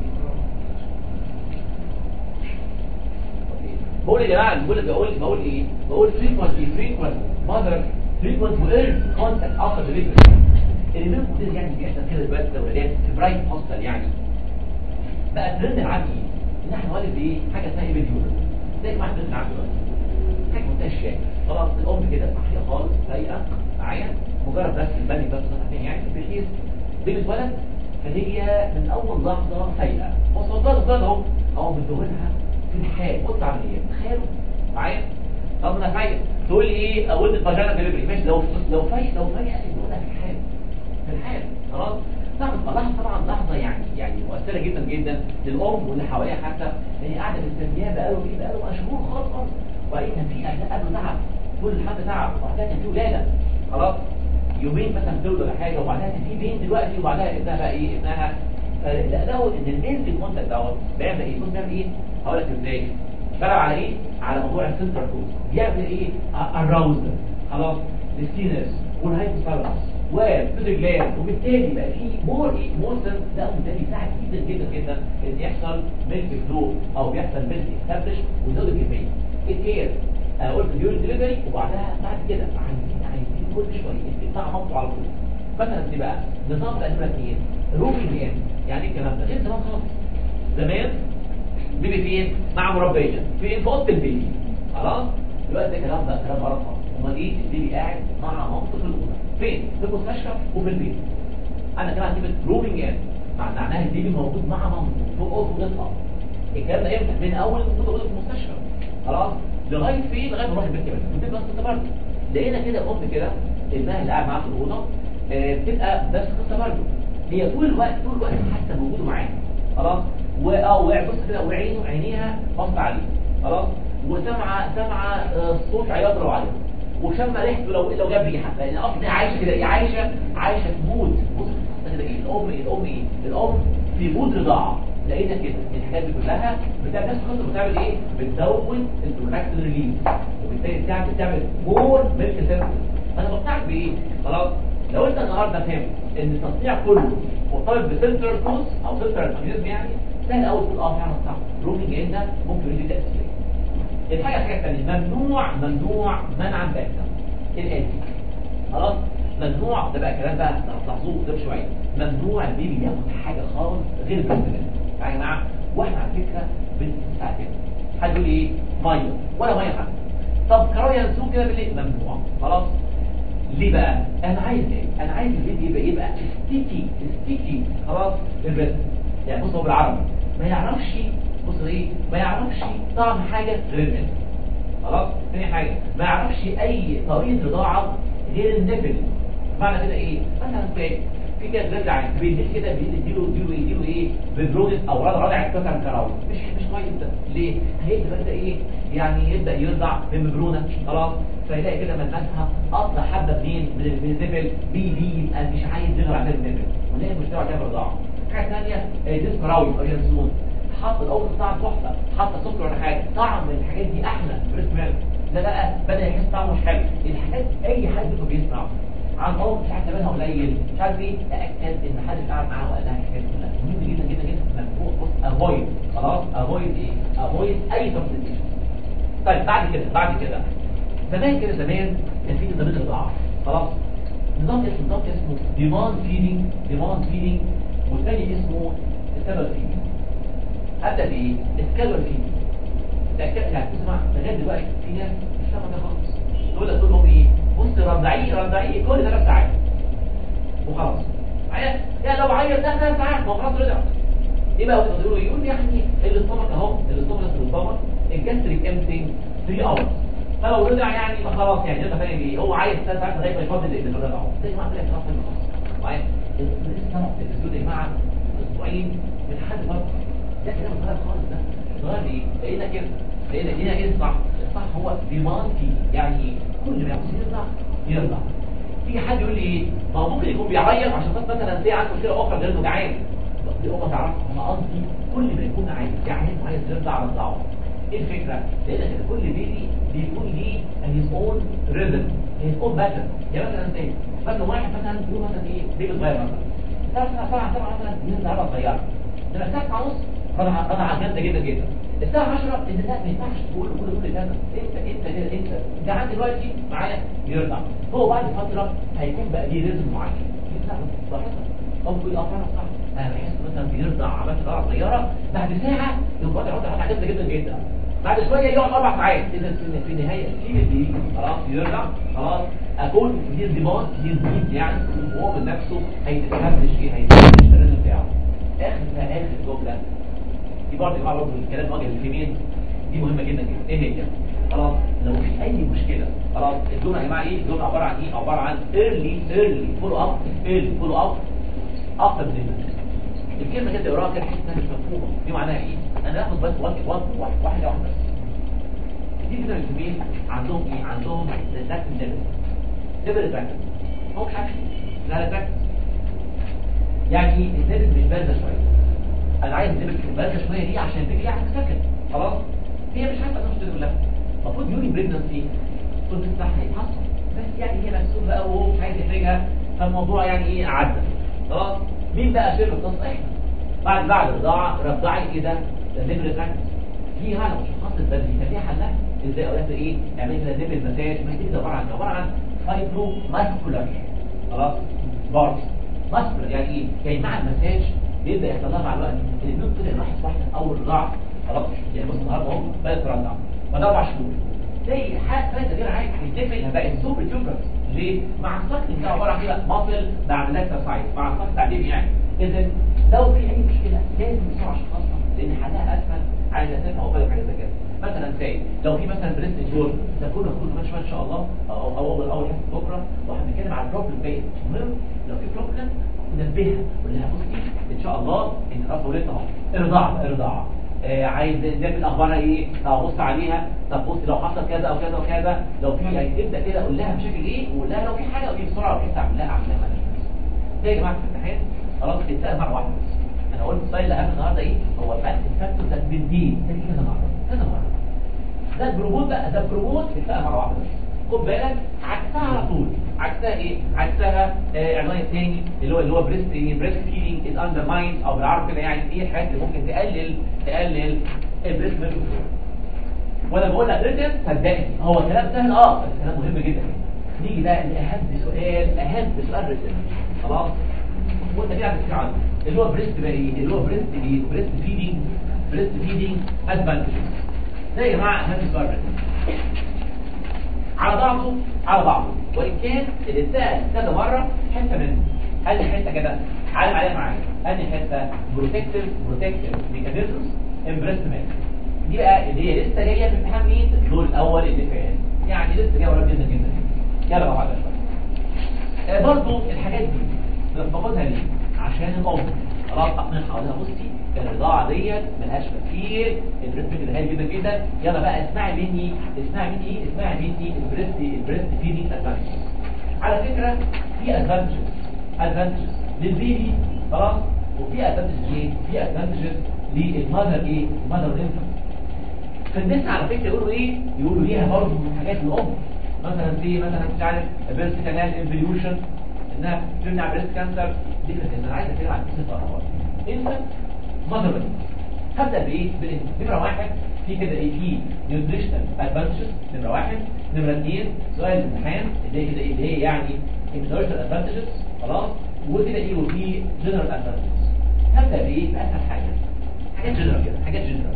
بقول يا جماعه بقول بقول بقول ايه بقول frequently frequent mother frequent early contact after delivery اللي منكم كده يعني بيحصل كده دلوقتي دوريات في برايت هوستل يعني بقى الترند العام ايه ان احنا نولد ايه حاجه اسمها ايه فيديو زي ما احنا بنسمع دلوقتي حاجه منتهى الشياكه خلاص الام كده صحيه خالص سايقه معايا مجرد بس البني بس عشان يعني بحيث بنت ولد فهي من اول لحظه سايقه وصلت لها الطفل اهو اهو بتدورها في الحال قلت عامل ايه تخيلوا معايا طب انا فايق تقول لي ايه اول الفاجانا دليفري ماشي لو لو فايق لو فايق هتدورها في الحال في الحال خلاص طبعا لحظه طبعا لحظه يعني يعني مؤثره جدا جدا للام واللي حواليها حتى هي قاعده مستنياه بقاله ايه بقاله شهور خالص خالص وبعدين كان في اهل قبله تعب كل حد تعب وبعدها كان في ولاده خلاص يومين مثلا تولد ولا حاجه وبعدها كان في بين دلوقتي وبعدها ابنها بقى ايه ابنها لقوا ان البنت كونتاكت دوت بيعمل ايه؟ كنت بيعمل ايه؟ هقول لك ازاي؟ بلعب على ايه؟ على موضوع السنتر كود بيعمل ايه؟ اراوزل خلاص الستينس والهايبوثالاموس والفيزيجلاند وبالتالي بقى في مور ايه مور سنس ده وبالتالي بيساعد جدا جدا جدا ان يحصل ميلك فلو او بيحصل ميلك استابلش ويزود الكميه الكير انا قلت ديوري ديليفري وبعدها بعد كده عايزين عايزين كل شويه بتاع مامته على طول مثلا دي بقى نظام بقى نمره اثنين روبي جيم يعني ايه الكلام ده غير زمان خالص زمان بيبي فين مع مربيه فين في اوضه البيبي خلاص دلوقتي ده كلام ده كلام غلط خالص امال ايه البيبي قاعد مع مامته في الاوضه فين في المستشفى وفي البيت انا كمان كلمه روبي جيم معناها البيبي موجود مع مامته في اوضتها الكلام ده امتى من اول ما في المستشفى خلاص لغايه فين لغايه ما نروح البيت كمان البيت بس برضه لقينا كده ام كده ابنها اللي قاعد معاها في الاوضه آه، بتبقى بس قصه برضه هي طول الوقت طول الوقت حتى موجوده معانا خلاص واه وقع بص كده وعينه عينيها بص عليه خلاص وسمع سمع آه، صوت عياط لو عيط وشم ريحته لو لو جاب ريحه لان اصلا هي عايشه كده هي عايشه عايشه في مود بص بص كده ايه الام ايه الام ايه الام في مود رضاعه لقينا كده الحاجات دي كلها بتعمل نفس القصه بتعمل ايه بتزود البرولاكتين ريليز وبالتالي بتعمل بتعمل مور ميلك سيرفيس انا بقنعك بايه خلاص لو انت النهارده فهمت ان التصنيع كله مرتبط بسنترال كوز او سنترال ميكانيزم يعني سهل قوي تقول اه فعلا صح رومينج هنا ممكن يدي تاثير الحاجه الحاجه الثانيه ممنوع ممنوع منعا باتا الاتي خلاص ممنوع ده بقى كلام بقى هتلاحظوه قدام شويه ممنوع البيبي ياخد حاجه خالص غير بريستمنت يا جماعه واحنا على فكره بنسمع كده حد يقول ايه ميه ولا ميه حتى طب كراويه نسوق كده بالليل ممنوع خلاص ليه بقى انا عايز ايه انا عايز البيبي يبقى يبقى ستيكي ستيكي خلاص البريست يعني بص هو بالعربي ما يعرفش بص ايه ما يعرفش طعم حاجه غير الملك خلاص تاني حاجه ما يعرفش اي طريقه رضاعه غير النبل معنى كده ايه مثلا في في كده بيرجع بيديل كده بيديله يديله يديله ايه بدرودس او رضع رضع مثلا كراوي مش مش كويس ده ليه هيبدا بقى ايه يعني يبدا يرضع بمبرونه خلاص فيلاقي كده ملمسها قطع حبه منين من ال- من النبل بي بي يبقى مش عايز يغير على النبل ونلاقي المشكله عليها برضاعه حاجه ثانيه ديس كراوي او ينسون حط الاول بتاع تحفه حط سكر ولا حاجه طعم الحاجات دي احلى بريست ميلك ده بقى بدا يحس طعمه مش حلو الحاجات اي حد فيكم بيسمع عن موقف مش عارف تعملها قليل مش عارف ايه تاكد ان حد قاعد معاه وقال لها الحاجات دي كلها مهم جدا جدا جدا مفهوم بص افويد خلاص افويد ايه افويد اي سبستيشن طيب بعد كده بعد كده زمان كده زمان كان في نظام الرضاعه خلاص نظام اسمه نظام اسمه ديماند فيدنج ديماند فيدنج والثاني اسمه سبب فيدنج ابدا بايه السكالور فيدنج ده كده يعني تسمع لغايه دلوقتي في ناس مش فاهمه ده خالص تقول لك تقول لهم ايه بص رضعيه رضعيه كل ثلاث ساعات وخلاص معايا يعني لو عيط ده ثلاث ساعات ما هو خلاص رضع ايه بقى تقولوا له يقول يعني الاستومك اهو الاستومك الاستومك الجاستريك امتنج 3 اورز فلو رجع يعني ما خلاص يعني انت فاهم ايه هو عايز ثلاث ساعات لغايه ما يفضل اللي الرضع اهو زي ما قلت لك خلاص خلاص معايا لسه الاسلوب يا جماعه اسبوعين من حد برضه ده كلام غلط خالص ده غلط ايه لقينا كده لقينا هنا ايه الصح الصح هو ديمانتي يعني كل ما يعوز يرضع يرضع تيجي حد يقول لي ايه ما هو ممكن يكون بيعيط عشان خاطر مثلا زي عنده مشكله اخرى غير انه جعان دي امه تعرف انا قصدي كل ما يكون عايز جعان وعايز يرضع على الضعف ايه الفكره لان كده كل بيبي بيكون ليه his own rhythm his own pattern يعني مثلا زي مثلا واحد مثلا يقول مثلا ايه بيبي صغير مثلا سبعة سبعة سبعة مثلا ينزل على صغيرة لما الساعة 9 ونص رضع رضع جامدة جدا جدا الساعة 10 ان لا ما ينفعش تقول كل كل ده انت انت كده انت جعان دلوقتي معايا يرضع هو بعد فترة هيكون بقى ليه ريزم معين يرضع براحتك او بيقول اه فعلا صح انا بحس مثلا بيرضع عملت رضع صغيرة بعد ساعة يقوم رضع رضع رضع جامدة جدا جدا بعد شوية يقعد أربع ساعات إذا في- في النهاية في دي خلاص يرجع خلاص أكون دي ديماند دي دي يعني وهو من نفسه هيتفهمش إيه هيتفهمش الرزق بتاعه آخر آخر جملة دي برضه يا جماعة برضه الكلام واجه الفيمين دي مهمة جدا جدا إيه هي؟ خلاص لو في أي مشكلة خلاص الجملة يا جماعة إيه؟ الجملة عبارة عن إيه؟ عبارة عن early early follow up early follow up after delivery الكلمة كده تقراها كده تحس انها مش مفهومة دي معناها ايه؟ انا هاخد بس واحد واحد واحد واحدة واحدة بس دي كده الكبير عندهم ايه؟ عندهم ريتراكت ليفل ليفل ريتراكت هو مش عارف لا ريتراكت يعني ايه؟ الليفل مش باردة شوية انا عايز الليفل تكون باردة شوية دي عشان البيبي يعرف سكن خلاص؟ هي مش عارفة انها مش كلها المفروض يوني بريجنسي كنت بتاعها يتحصل بس يعني هي مكسوف بقى وهو مش عايز يحرجها فالموضوع يعني ايه عدى خلاص مين بقى شرب القصه احنا بعد بعد الرضاعه رضعي ايه ده ده الليفل تراك فيها لو مش حاصل بدري ففيها حلها ازاي اقول ايه اعمل كده ليفل مساج مساج ده عباره عن عباره عن فايبرو ماسكولار خلاص بارز ماسكولار يعني ايه يعني مع المساج بيبدا يحصل لها مع الوقت البيوت كده الواحد واحده اول رضاعه خلاص يعني بص النهارده اهو بدات ترضع بعد اربع شهور زي حاجه فايده غير عادي الدفن بقت سوبر تيوبرز ليه؟ مع السكن ده عباره عن كده ماسل بعمل لها اكسرسايز مع السكن تعليم يعني اذا لو في اي مشكله لازم نسمع شخصنا لان حلها اسهل على الاساس او حاجه زي كده مثلا زي لو في مثلا بريست جول ده كله كله كمان شويه ان شاء الله او او اول اول حصه بكره واحنا بنتكلم على بروبلم باين المهم لو في بروبلم ننبهها قول لها بصي ان شاء الله انت خلاص ولدت اهو ارضاع بقى ارضاع آه عايز نعمل اخبارها ايه ابص عليها طب بص لو حصل كذا او كذا وكذا لو في يعني تبدا كده قول لها بشكل ايه وقول لها لو في حاجه قولي بسرعه بحيث اعمل لها اعمل لها مانجمنت ده يا جماعه في الامتحان خلاص اتسال مره واحده بس انا قلت السؤال اللي اهم النهارده ايه هو بقى الفاكتور ده بالدين تاني كذا مره كذا مره ده البروموت بقى ده البروموت اتسال مره واحده بس خد بالك عكسها على طول عكسها ايه عكسها آه عنوان الثاني اللي هو اللي هو بريست ايه بريست فيدنج از اندرمايند او بالعربي كده يعني ايه الحاجات اللي ممكن تقلل تقلل البريست ميلك وانا بقول لك ريتم صدقني هو كلام سهل اه بس كلام مهم جدا نيجي بقى لاهم سؤال اهم سؤال ريتم خلاص وانت كده بتسمع عنه اللي هو بريست بقى ايه اللي هو بريست ايه بريست فيدنج بريست فيدنج ادفانتجز ده يا جماعه اهم سؤال ريتم على بعضه على بعضه وإن كان اللي اتسأل كذا مرة حتة منه قال لي حتة كده علم عليها معايا قال لي حتة بروتكتيف بروتكتيف ميكانيزمز امبرستمنت دي بقى اللي هي لسه جايه في امتحان مين الدور الاول اللي فات يعني لسه جايه قريب جدا جدا يلا بقى بعد شويه برضه الحاجات دي باخدها ليه عشان الام خلاص اقنعها اقول لها بصي الرضاعه ديت ملهاش مثيل البريست فيد غالي جدا جدا يلا بقى اسمعي مني اسمعي مني اسمعي مني البريست البريست فيدنج ادفانتجز على فكره في ادفانتجز ادفانتجز للبيبي خلاص وفي ادفانتجز ايه في ادفانتجز للمذر ايه المذر انفانت في الناس على فكره يقولوا ايه يقولوا ليها برضه حاجات الام مثلا في مثلا مش عارف بريست كانال انفليوشن انها تمنع بريست كانسر دي كده انا عايز اتكلم عن قصه الاطفال انفانت مذر هبدا بايه بالانفانت نمره واحد في كده ايه في نيوتريشنال ادفانتجز نمره واحد نمره اثنين سؤال الامتحان اللي هي كده ايه اللي هي يعني نيوتريشنال ادفانتجز خلاص وكده ايه وفي جنرال ادفانتجز هبدا بايه باسهل حاجه حاجات جنرال كده حاجات جنرال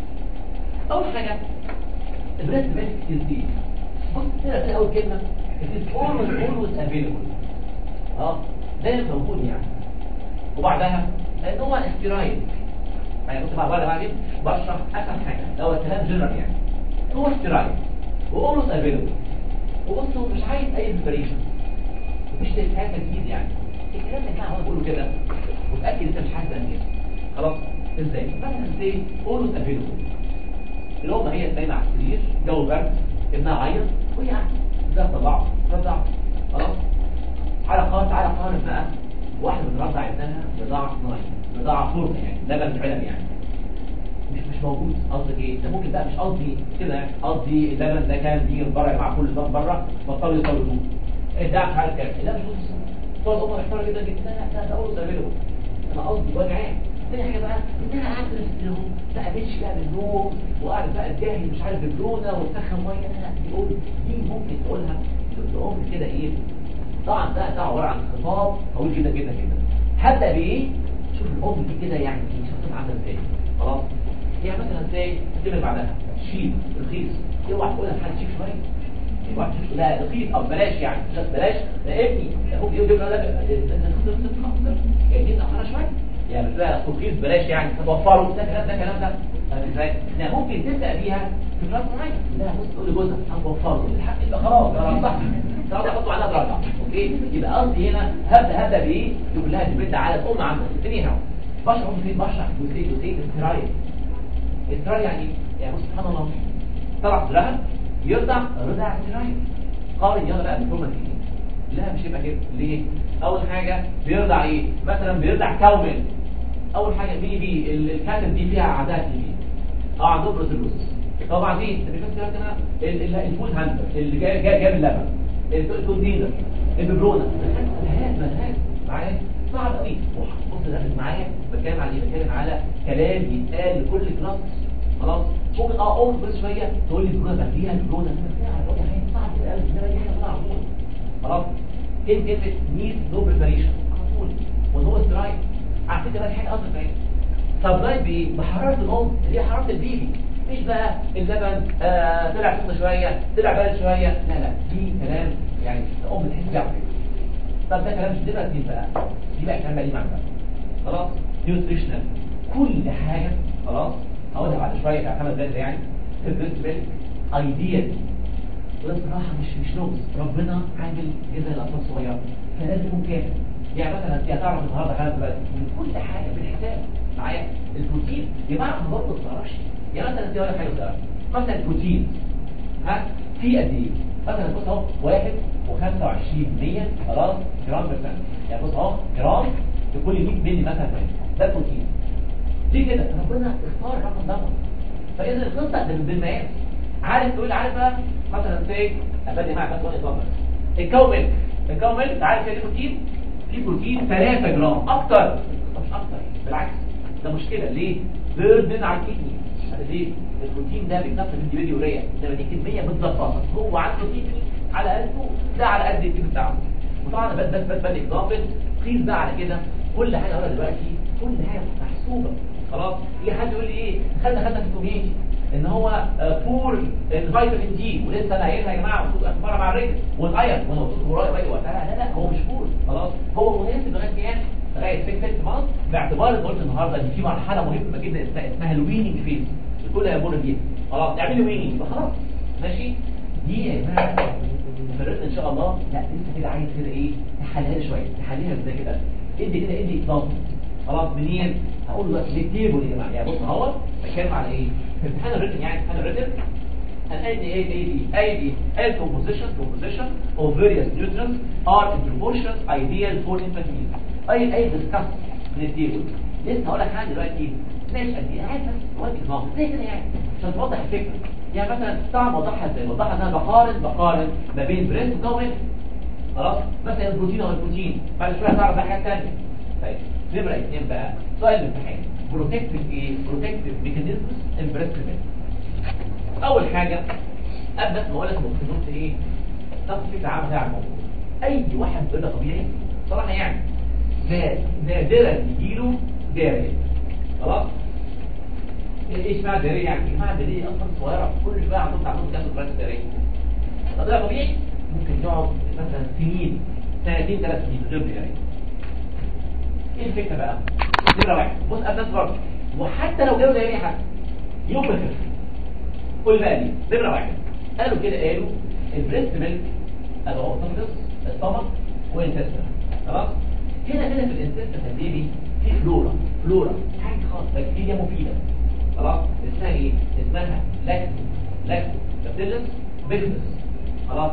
اول حاجه البريست ميلك از دي بص كده كده اول كلمه it is always always available اه دايما موجود يعني وبعدها لان هو استيرايد يعني بص بقى بعد بعدين بشرح اسهل حاجه لو الكلام جنرال يعني هو استيرايد واولوز افيلبل وبص هو مش عايز اي بريبريشن مفيش حاجه جديد يعني الكلام ده كان هو بيقوله كده وتاكد انت مش حاسس كده خلاص ازاي مثلا ازاي اولوز افيلبل الام هي نايمه على السرير جو برد ابنها عيط وهي قاعده ده طلعه رضع خلاص على قارن على قارن بقى واحده بترضع ابنها بضاعه صناعي بضاعه فرن يعني لبن علب يعني مش مش موجود قصدك ايه ده ممكن بقى مش قصدي كده يعني قصدي اللبن ده كان بيجي من بره يا جماعه كل ده بره بطلوا يصوروه ايه ده مش عارف كام لا مش قصدي صور الام محتاره جدا جدا لا لا ده اول تعمله انا قصدي وجعان تاني حاجه بقى ان انا قعدت اهو ما قابلش بقى بالنوم وقاعد بقى تجاهل مش عارف ببرونه وتسخن ميه لا دي قول دي ممكن تقولها تقوم كده ايه طبعا ده ده عباره عن خطاب طويل جدا جدا جدا هبدا بايه شوف الام دي كده يعني شخصيتها عامله ازاي خلاص يعني مثلا ازاي تكتب بعدها شيل رخيص اوعى تقولها لحد شيك شويه اوعى تقول لا رخيص او بلاش يعني مش بلاش ده ابني ده ابوك يقول لك لا جايين اخرى شويه يعني لا رخيص بلاش يعني توفروا ده كلام ده كلام ده ازاي ممكن تبدا بيها في كلاس معين لا بص تقول لجوزها هتوفره الحق يبقى خلاص انا صح خلاص احطه عليها درجه اوكي يبقى قصدي هنا هبدا هبدا بايه يقول لها تبدا على الام عندك الدنيا اهو بشرح فين بشرح جزئيه جزئيه استرايل استرايل يعني يعني سبحان الله طلع صدرها يرضع رضع استرايل قارن يلا بقى بالفورمه دي لا مش يبقى كده ليه اول حاجه بيرضع ايه مثلا بيرضع كومن اول حاجه بي بي الكاتب دي فيها اعداد بي اه عندهم بروتيلوس طب بعدين انت فاكر كده الفول هاندر اللي جاي جاي جاب اللبن الكوندينر الببرونه ملهاش ملهاش معايا صعب قوي بص ركز معايا بتكلم على ايه بتكلم على كلام يتقال لكل كلاس خلاص ممكن اه اقوم بس شويه تقول لي البرونه بقى فيها البرونه صعب قوي انما دي حاجه صعبه خلاص كلمه كلمه نيد نو بريباريشن على طول وان هو استرايك على فكره بقى حاجه اصلا ايه سبلايت بايه بحراره الام اللي هي حراره البيبي مش بقى اللبن آه طلع سخن شويه طلع بارد شويه لا لا دي كلام يعني الام بتحس بيه طب ده كلام مش دلوقتي بقى دي بقى كلام بقى ليه معنى خلاص نيوتريشنال كل حاجه خلاص هقولها بعد شويه على خمس دقايق يعني في البريست ميلك ايديال وده بصراحه مش مش لغز ربنا عامل جزء الاطفال الصغيره فلازم يكون كامل يعني مثلا انت هتعرف النهارده حاجه دلوقتي من كل حاجه بالحساب معايا البروتين يا جماعه انا برضه ما تعرفش يعني مثلا انت ولا حاجه صغيره مثلا البروتين ها في قد ايه مثلا بص اهو 1 و25 100 خلاص جرام بالسنه يعني بص اهو جرام لكل 100 مللي مثلا ده البروتين دي كده ربنا اختار الرقم ده فاذا القصه ده بالمقاس عارف تقول عارف بقى مثلا سي ابدي معك بس وانا اتفضل الكومل الكومل انت عارف ايه البروتين في بروتين 3 جرام اكتر مش اكتر بالعكس ده مشكله ليه بيردن على الكدني ليه البروتين ده بيتنفذ انديفيديوريا ده دي كميه متظبطه هو عنده كدني على قده ده على قد الكدني بتاعه وطبعا بس بس بس بس اكزامبل قيس بقى على كده كل حاجه هقولها دلوقتي كل حاجه محسوبه خلاص يجي حد يقول لي ايه خدنا خدنا في الكوميونتي ان هو بور الفيتامين دي ولسه انا قايلها يا جماعه المفروض اخبار مع الرجل والايرون وانا قلت ورايا بقى وقتها لا لا هو مش بور خلاص هو مناسب لغايه كام لغايه 6 6 مانث باعتبار ان قلت النهارده ان في مرحله مهمه جدا اسمها اسمها الويننج فيز الكل هيمر بيها خلاص اعملي ويننج يبقى خلاص ماشي دي يا جماعه فرقت ان شاء الله لا لسه كده عايز كده ايه تحللها شويه تحللها ازاي كده ادي كده ادي اكزامبل خلاص منين هقول له بالتيبل يا جماعه يعني بص اهو بتكلم على ايه في امتحان الريتن يعني امتحان الريتن هنلاقي ايه ايه دي ايه دي ايه composition composition of various nutrients are in proportions ideal for infant meals اي اي discuss من التيبل لسه هقول لك حاجه دلوقتي ماشي قد ايه عايز بس وقت اكزامبل زي كده يعني عشان توضح الفكره يعني مثلا طبعا بوضحها ازاي بوضحها ان انا بقارن بقارن ما بين بريست وكومن خلاص مثلا البروتين او البروتين بعد شويه هتعرف بقى حاجه ثانيه طيب نمرة اثنين بقى سؤال الامتحان بروتكتيف ايه بروتكتيف ميكانيزمز ان بريست اول حاجه ابدا ما اقول لك مختصرات ايه تاخد فكره عامه عن الموضوع اي واحد بيبقى طبيعي صراحه يعني نادرا يجيله داري خلاص ايش معنى داري يعني ايه معنى داري اصلا صغيره كل شويه عندهم عندهم كام بريست داري ده طبيعي ممكن يقعد مثلا سنين سنتين ثلاث سنين غير داري ايه الفكره بقى نمره واحد بص اساس برضه وحتى لو جابوا ده حاجه يوم بخير كل بقى دي نمره واحد قالوا كده قالوا البريست ميلك الاوتوماتيس الطمق والانتستين خلاص هنا هنا في الانتستين البيبي في فلورا فلورا حاجه خاصه بكتيريا مفيده خلاص اسمها ايه اسمها لاكتو لاكتو بكتيريس بيكتس خلاص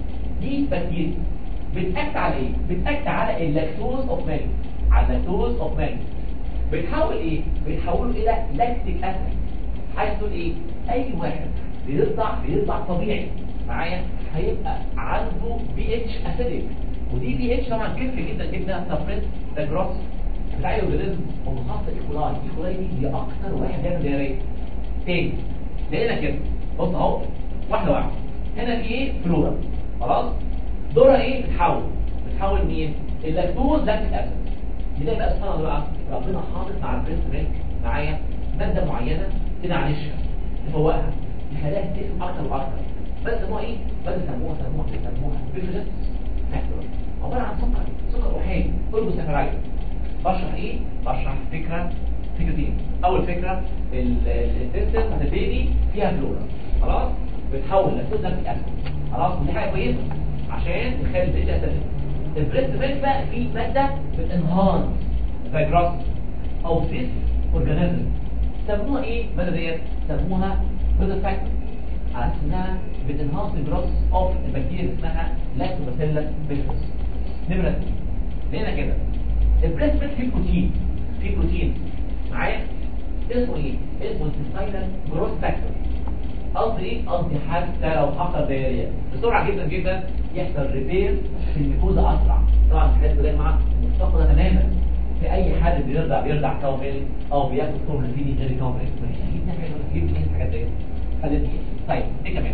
دي بكتيريا بتاكت على ايه بتاكت على اللاكتوز اوف ميلك على اللاكتوز اوف ميلك بتحول ايه بتحوله الى لاكتيك اسيد عايز تقول ايه اي واحد بيرضع بيرضع طبيعي معايا هيبقى عنده بي اتش اسيدك ودي بي اتش طبعا كتير جدا جدا سبريس ذا جروس بتاع الاورجانيزم وبخاصه الايكولاي الايكولاي دي هي اكتر واحد بيعمل دياريه تاني لقينا كده بص اهو واحده واحده هنا في ايه فلورا خلاص دورها ايه بتحول بتحول مين اللاكتوز لاكتيك اسيد يلاقي بقى سبحان الله بقى ربنا حاطط مع البريست ميلك معايا ماده معينه تنعشها تفوقها تخليها تقسم اكتر واكتر بس سموها ايه بس سموها سموها سموها بيفيدنس فاكتور عباره عن سكر سكر احادي اولجوساكرايد بشرح ايه بشرح فكره فكرتين اول فكره الانتستين بتاعت البيبي فيها فلورا خلاص بتحول لاكتوز لاكتيك اسيد خلاص ودي حاجه كويسه عشان تخلي البيبي اسيد البريست ميلك بقى فيه ماده بتنهانس فايبروس او ذيس اورجانيزم سموها ايه الماده ديت سموها بيزل فاكتور على اسمها بتنهانس الجروس اوف البكتيريا اسمها لاكتوباسيلس بيزلس نمره هنا كده البريست ميلك فيه بروتين فيه بروتين معايا اسمه ايه اسمه انتستاينال جروس فاكتور قصدي ايه قصدي حتى لو حصل دايريا بسرعه جدا جدا يحصل ريبير في الميكوزا اسرع طبعا الحاجات دي يا جماعه مفتقده تماما في اي حد بيرضع بيرضع كامل او بياكل فورمولا فيدي غير كامل مش هجيب منين الحاجات دي خلينا طيب ايه كمان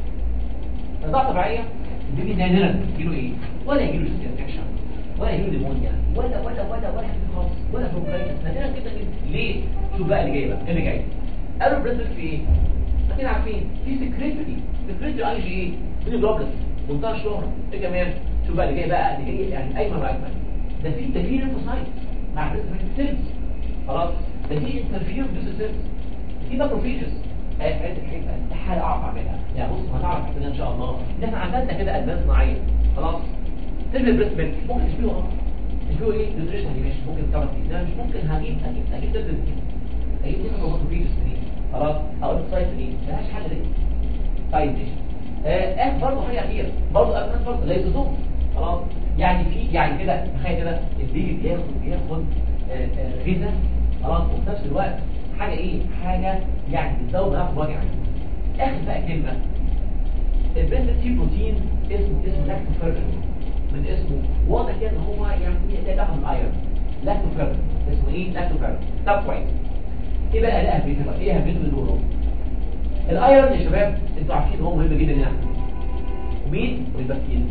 رضاعه طبيعيه البيبي نادرا يجيله ايه ولا يجيله انفكشن ولا يجيله نيمونيا ولا ولا ولا ولا حاجه خالص ولا بروبلايتس نادرا جدا جدا ليه شوف بقى اللي جاي بقى اللي جاي قالوا البريزنت في ايه اكيد عارفين في سكريتري سكريتري اي جي ايه بيلي جلوبلس منتهى الشهره ايه كمان شوف بقى اللي جاي بقى اللي جاي يعني ايمن واجمل ده في ده في ليمفوسايت مع الريسبكت سيلز خلاص ده في انترفير بيوس سيلز في ماكروفيجز استحاله اعرف اعملها يعني بص هتعرف كده ان شاء الله ان احنا عملنا كده ادمان صناعيه خلاص سيرفي بريست ميلك ممكن تشبهه اه تشبهه ايه نيوتريشن ماشي ممكن تعرف ايه ده مش ممكن هجيب اجيب اجيب سيرفي هجيب دي خطوات في سنين خلاص هقول لك سايت ايه ملهاش حل ليه طيب ماشي آه اخر برضه حاجه اخيره برضه ادمان برضه لا يزوم خلاص يعني في يعني كده تخيل كده البيبي بياخد بياخد آه، آه، غذاء خلاص وفي نفس الوقت حاجه ايه حاجه يعني بتزود معاه في الوجع اخر بقى كلمه البنت فيه بروتين اسمه اسمه لاكتوفيرين من اسمه واضح كده ان هو يعني ده دعم الايرون لاكتوفيرين اسمه ايه لاكتوفيرين طب كويس ايه بقى ده اهميته بقى ايه اهميته للورو الايرون يا شباب انتوا عارفين هو مهم جدا يعني مين والبكتيريا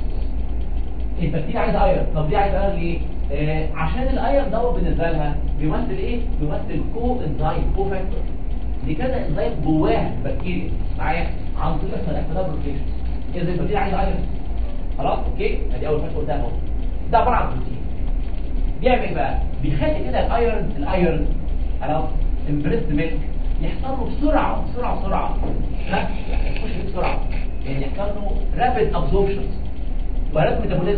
البكتيريا عايزه ايرون طب دي عايزه ايرون ليه آه عشان الايرون دوت بالنسبه لها بيمثل ايه بيمثل كو انزايم كو فاكتور دي كذا انزايم جواها بكتيريا معايا عن طريق اسمها الاختلاف بروتين اذا البكتيريا عايزه ايرون خلاص اوكي ادي اول فاكتور قدامها اهو ده عباره عن بروتين بيعمل ايه بقى بيخلي كده الايرون الايرون خلاص البريست ميلك يحصل له بسرعه بسرعه بسرعه ها يخش بسرعه يعني يحصل له رابيد ابزوربشن وهرات ميتابوليزم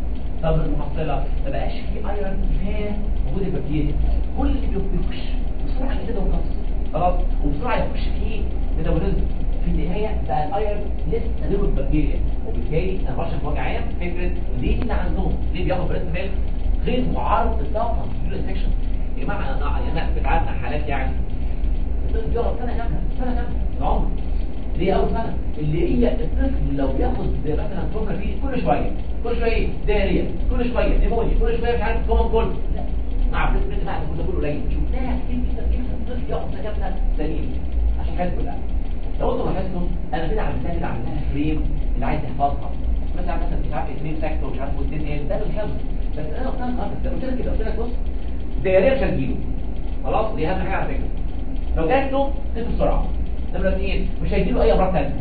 طب المحصله ما بقاش في ايرون كفايه موجود البكتيريا كل اللي بيخش بسرعه كده وخلاص خلاص وبسرعه يخش فيه ميتابوليزم في النهايه بقى الايرون لسه له البكتيريا وبالتالي انا بشرح وجه عام فكره ليه اللي عندهم ليه بياخد بريست ميلك غير معرض للطاقه انفكشن يا جماعه انا انا بتعامل مع حالات يعني الطفل بيقعد سنه كامله سنه كامله العمر ليه اول سنه اللي هي الطفل لو بياخد مثلا سكر فيه كل شويه كل شويه دايريه كل شويه نيمونيا كل شويه مش عارف كومن كل لا مع بريس بريس مع كل كله قليل شفناها كتير جدا جدا الطفل ياخد سنه كامله سليم عشان حاجات كلها لو انتم لاحظتم انا كده عملتها كده عملتها فريم اللي عايز يحفظها مثلا مثلا مش عارف اثنين ساكتور مش عارف واثنين ايه ده بالحفظ بس انا قلت لك قلت لك كده قلت لك بص دايريه مش هتجيله خلاص دي اهم حاجه على فكره لو جات له تكتب بسرعه نمره اثنين مش هيجيله اي امراض ثانيه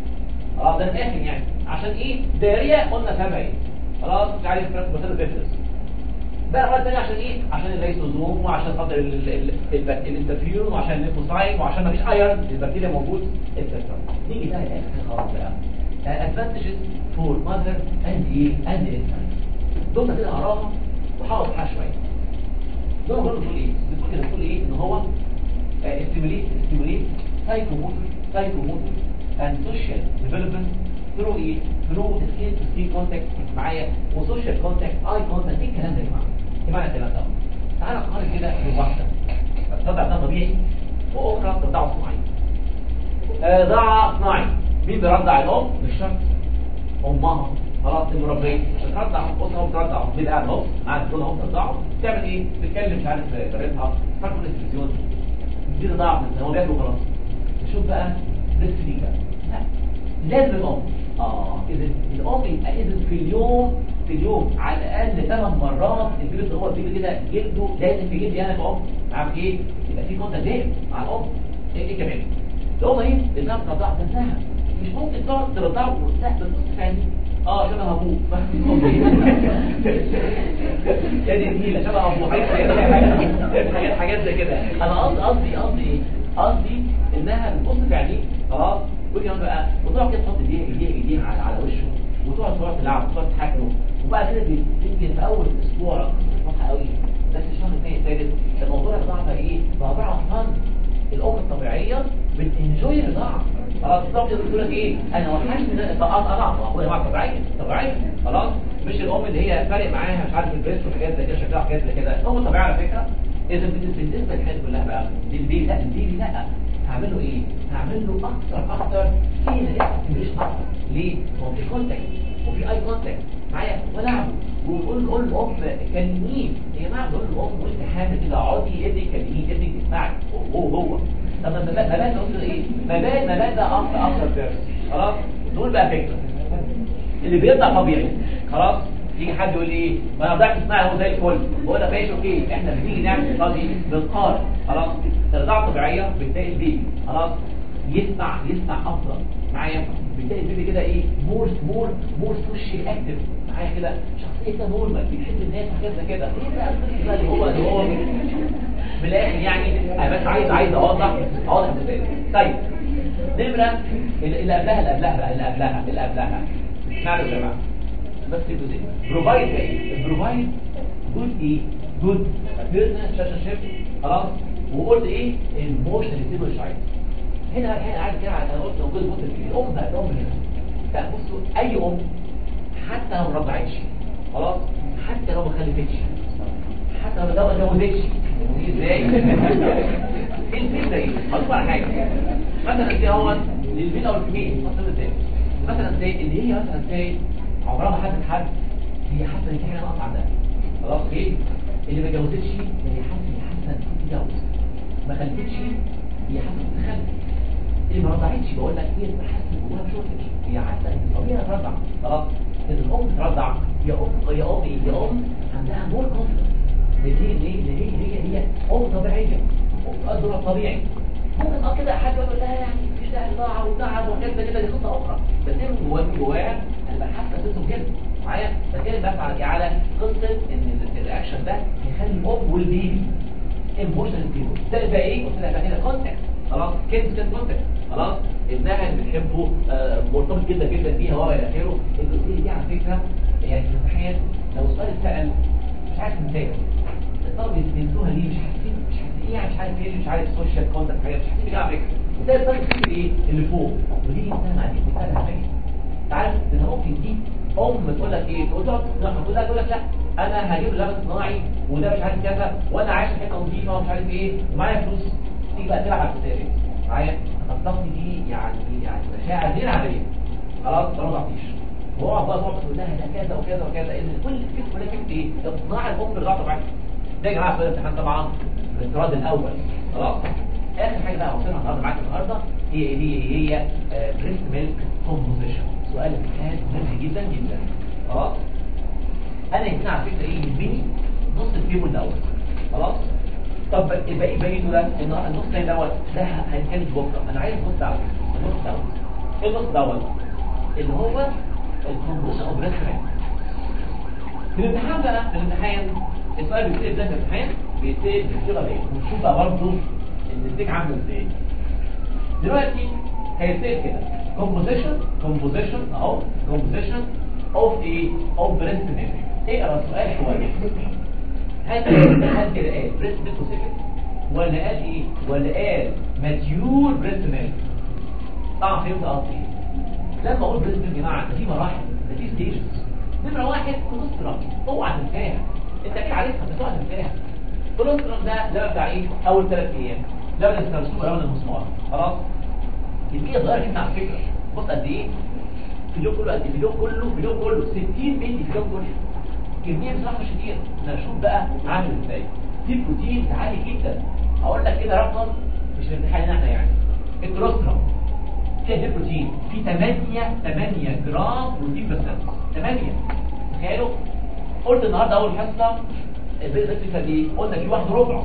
خلاص ده الاخر يعني عشان ايه دايريه قلنا سبع ايه خلاص مش عارف فرق مثلا بيفلس بقى امراض ثانيه عشان ايه عشان الليسوزوم وعشان خاطر الانترفيون وعشان الليمفوسايت وعشان مفيش ايرون البكتيريا موجود اتسترا نيجي بقى الاخر خلاص بقى ادفانتجز فور ماذر اند ايه اند انفانت دول كده اقراها وحاول ابحث شويه دول برضه بتقول ايه بتقول كده بتقول ايه ان هو استيموليت استيموليت سايكوموتور سايكوموتور اند سوشيال ديفلوبمنت ثرو ايه ثرو سكين تو سكين كونتاكت معايا وسوشيال كونتاكت اي كونتاكت ايه الكلام ده يا جماعه ايه معنى الكلام ده تعالى نقارن كده بواحده الضع ده طبيعي واخرى بتضع صناعي آه ضع صناعي مين بيرضع الام مش شرط امها خلاص المربيه بترضع اسره بترضع بيبقى قاعد اهو قاعد تقول اهو بترضعه بتعمل ايه بتتكلم مش عارف جارتها تفكر التلفزيون دي رضاعه هو بياكل خلاص نشوف بقى بريست فيك بقى لا لازم الام اه اذا الام يبقى اذا في اليوم في اليوم على الاقل ثمان مرات البيبي اللي هو البيبي كده جلده لازم في جلدي انا كأم عارف ايه يبقى في كونتاكت دائم مع الام ايه ايه كمان الام ايه لانها بترضع تنساها مش ممكن تقعد ترضعه وتستهبل نص ثاني اه شبه ابوه يا دي النيله شبه ابوه حاجات حاجات زي كده انا قصدي قصدي قصدي ايه قصدي انها بتبص في عينيه خلاص وكمان بقى وتقعد كده تحط ايديها ايديها ايديها على على وشه وتقعد تقعد تلعب وتقعد تحاكله وبقى كده يمكن في اول اسبوع واضحه قوي بس الشهر الثاني الثالث الموضوع الرضاعه بقى ايه بقى عباره عن فن الام الطبيعيه بتنجوي الرضاعه خلاص بالظبط تقول لك ايه انا وحشني ان انا اقطع هو يا جماعه طبيعيه طبيعيه خلاص مش الام اللي هي فارق معاها مش عارف البريست وحاجات زي كده شكلها حاجات زي كده الام طبيعيه على فكره اذا بالنسبه للحاجات كلها بقى دي دي لا دي لا هعمل له ايه هعمل له اكتر اكتر في مش اكتر ليه هو في كونتاكت وفي اي كونتاكت معايا ولعبه ونقول نقول الام كلمين يا جماعه نقول الام وانت حامل كده اقعدي ابنك كلميه ابنك تسمعك هو هو طب ما بقى ما بقى نقول ايه ما بقى ما بقى ده اكتر اكتر بيرس خلاص دول بقى فكره اللي بيطلع طبيعي خلاص يجي حد يقول لي ايه ما انا ضعت اسمعي هو زي الفل بقول لك ماشي اوكي احنا بنيجي نعمل قصدي بنقارن خلاص الرضاعه طبيعيه بتلاقي البيبي خلاص يسمع يسمع افضل معايا بتلاقي البيبي كده ايه مور مور مور سوشيال اكتف معايا كده شخصيه كده نورمال بيحب الناس حاجات زي كده ايه بقى الطفل ده اللي هو اللي هو في الاخر يعني انا بس عايز عايز اوضح اوضح ازاي طيب نمره اللي قبلها اللي قبلها بقى اللي قبلها اللي قبلها اسمعوا يا جماعه بس تبقوا زي بروفايد ايه البروفايد جود ايه جود بيرنا شاشه شيفت خلاص وقلت ايه الموشن ستيبل شايف هنا هنا عايز كده انا قلت لو جود بوت الام بقى الام هنا لا بصوا اي ام حتى لو ما رضعتش خلاص حتى لو ما خلفتش حتى لو ما جوزتش ازاي ايه الفكره ايه اقول على حاجه مثلا دي هو للميل او الفيميل مثلا ازاي مثلا زي اللي هي مثلا زي عمرها ما حدت حد هي حاسه ان في حاجه ناقصه عندها خلاص ايه اللي ما جوزتش هي حاسه هي حاسه ان تتجوز ما خلفتش هي حاسه تخلف اللي ما رضعتش بقول لك هي حاسه جواها بشوفتش هي حاسه ان طبيعي ترضع خلاص ان الام ترضع هي ام هي ام هي ام عندها مور كونفدنس ليه ليه ليه هي هي ام طبيعيه وقدرها طبيعي ممكن اه كده حد يقول لها يعني مفيش داعي لضاعه وتعب وكذا كده دي قصه اخرى بس هي من جواها من جواها انا حاسه بنته كده معايا بتكلم بس على على قصه ان الرياكشن ده يخلي الام والبيبي ايموشنال ستيبل ده بقى ايه قلت لك كده كونتاكت خلاص كنز كان كونتاكت خلاص ابنها اللي بتحبه آه مرتبط جدا جدا بيها وهو الى اخره الجزئيه دي على فكره يعني في الامتحان لو السؤال اتسال مش عارف ازاي الطلبه يستنسوها ليه مش عارفين مش عارفين ايه مش عارف ايه مش عارف سوشيال كونتاكت حاجات مش عارفين ايه على فكره ده الطالب يفتكر ايه اللي فوق ودي انسان عليك بتاعها حاجه تعرف ان ممكن دي ام تقول لك ايه تقول لك تقول لك تقول لك لا انا هجيب لبن صناعي وده مش عارف كذا وانا عايش في حته نظيفه ومش عارف ايه ومعايا فلوس تيجي بقى تلعب على الكتاب معايا الضغط دي يعني يعني مشاعر غير عاديه خلاص ما ضغطيش واقعد بقى تقعد تقول لها ده كذا وكذا وكذا ان كل فكره كلها فكره ايه اقناع الام بالغلط طبعا ده يا جماعه في الامتحان طبعا الافتراض الاول خلاص اخر حاجه بقى وصلنا النهارده معاك النهارده هي هي هي بريست ميلك كومبوزيشن سؤال امتحان مهم جدا جدا خلاص انا يمكن على فكره ايه يهمني نص الفيلم الاول خلاص طب الباقي باقي ده النص الثاني دوت ده هنتكلم بكره انا عايز النص دوت النص دوت ايه النص دوت اللي هو الكومبوزيشن اوف بريست ميلك في الامتحان بقى في الامتحان السؤال بيتسال ده في الامتحان بيتسال بالصيغه دي ونشوف بقى برضه النتيجه عامله ازاي دلوقتي هيتسال كده composition composition اهو composition of ايه of breast milk اقرا السؤال شويه هل هل كده قال breast milk specific ولا قال ايه ولا قال mature breast milk طبعا فهمت قصدي لما اقول breast milk يا جماعه ده في مراحل ده في ستيجز نمره واحد كولوسترول اوعى تنساها انت اكيد عارفها بس اوعى تنساها كولوسترول ده ده بتاع ايه اول ثلاث ايام لبن السرسوب لبن المسمار خلاص كميه صغيره جدا على فكره بص قد ايه اليوم كله قد ايه اليوم كله اليوم كله 60 مللي في اليوم كله كميه بصراحه مش كتير نشوف بقى عامل ازاي في بروتين عالي جدا اقول لك كده رقم مش في الامتحان احنا يعني الكوليسترول فيها دي بروتين في 8 8 جرام بروتين بس 8 تخيلوا قلت النهارده اول حصه البيض ده دي قلنا في واحد ربع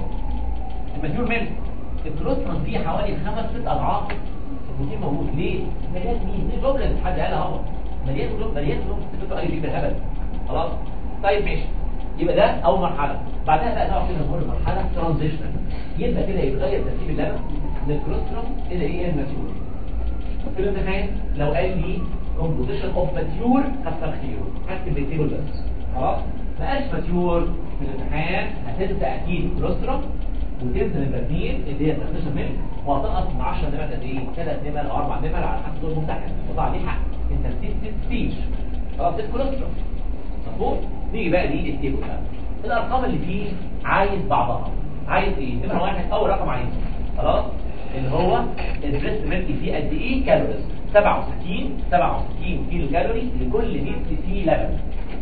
المديون ملك الكوليسترول فيه حوالي خمس ست اضعاف البروتين موجود ليه؟ مليان مين؟ دي جمله حد قالها اهو مليان جلوب مليان جلوب تبقى قال دي بالهبل خلاص طيب ماشي يبقى ده اول مرحله بعدها بقى نقعد كده نقول مرحله ترانزيشنال يبقى كده يتغير ترتيب اللبن من الكوليسترول الى ايه الماتيور في الامتحان لو قال لي كومبوزيشن اوف ماتيور كسر خيره هكتب التيبل بس خلاص ما قالش ماتيور في الامتحان هتنسى اكيد كوليسترول وتنزل البرميل اللي هي 13 مللي وهتنقص من 10 نمر قد ايه؟ 3 نمر او 4 نمر على حسب دول الممتحن وطبعا دي حق انت نسيت سبيش خلاص ده كوليسترول مظبوط نيجي بقى دي التيبل بقى الارقام اللي فيه عايز بعضها عايز ايه؟ نمره واحد اول رقم عايزه خلاص اللي هو البريست ميلك فيه قد ايه كالوريز 67 67 كيلو كالوري لكل 100 سي لبن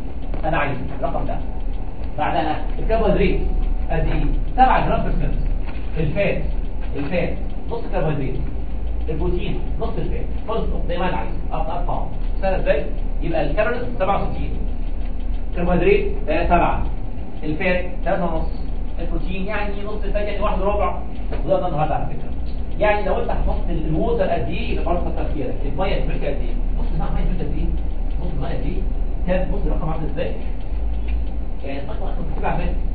انا عايز الرقم ده بعدها الكربوهيدرات قد ايه 7 جرام برسنت الفات الفات نص كربوهيدرات البروتين نص الفات خلص زي ما انا عايز ارقام سنه ازاي يبقى الكالوريز 67 الكربوهيدرات 7 الفات 3 ونص البروتين يعني نص الفات يعني واحد وربع وده ده النهارده على فكره يعني لو انت حفظت الووتر قد ايه يبقى خلاص كتر خيرك الميه الملك قد ايه بص بقى الميه الملك قد ايه بص الميه قد ايه كام بص الرقم عامل ازاي يعني اصلا اصلا كتير عمال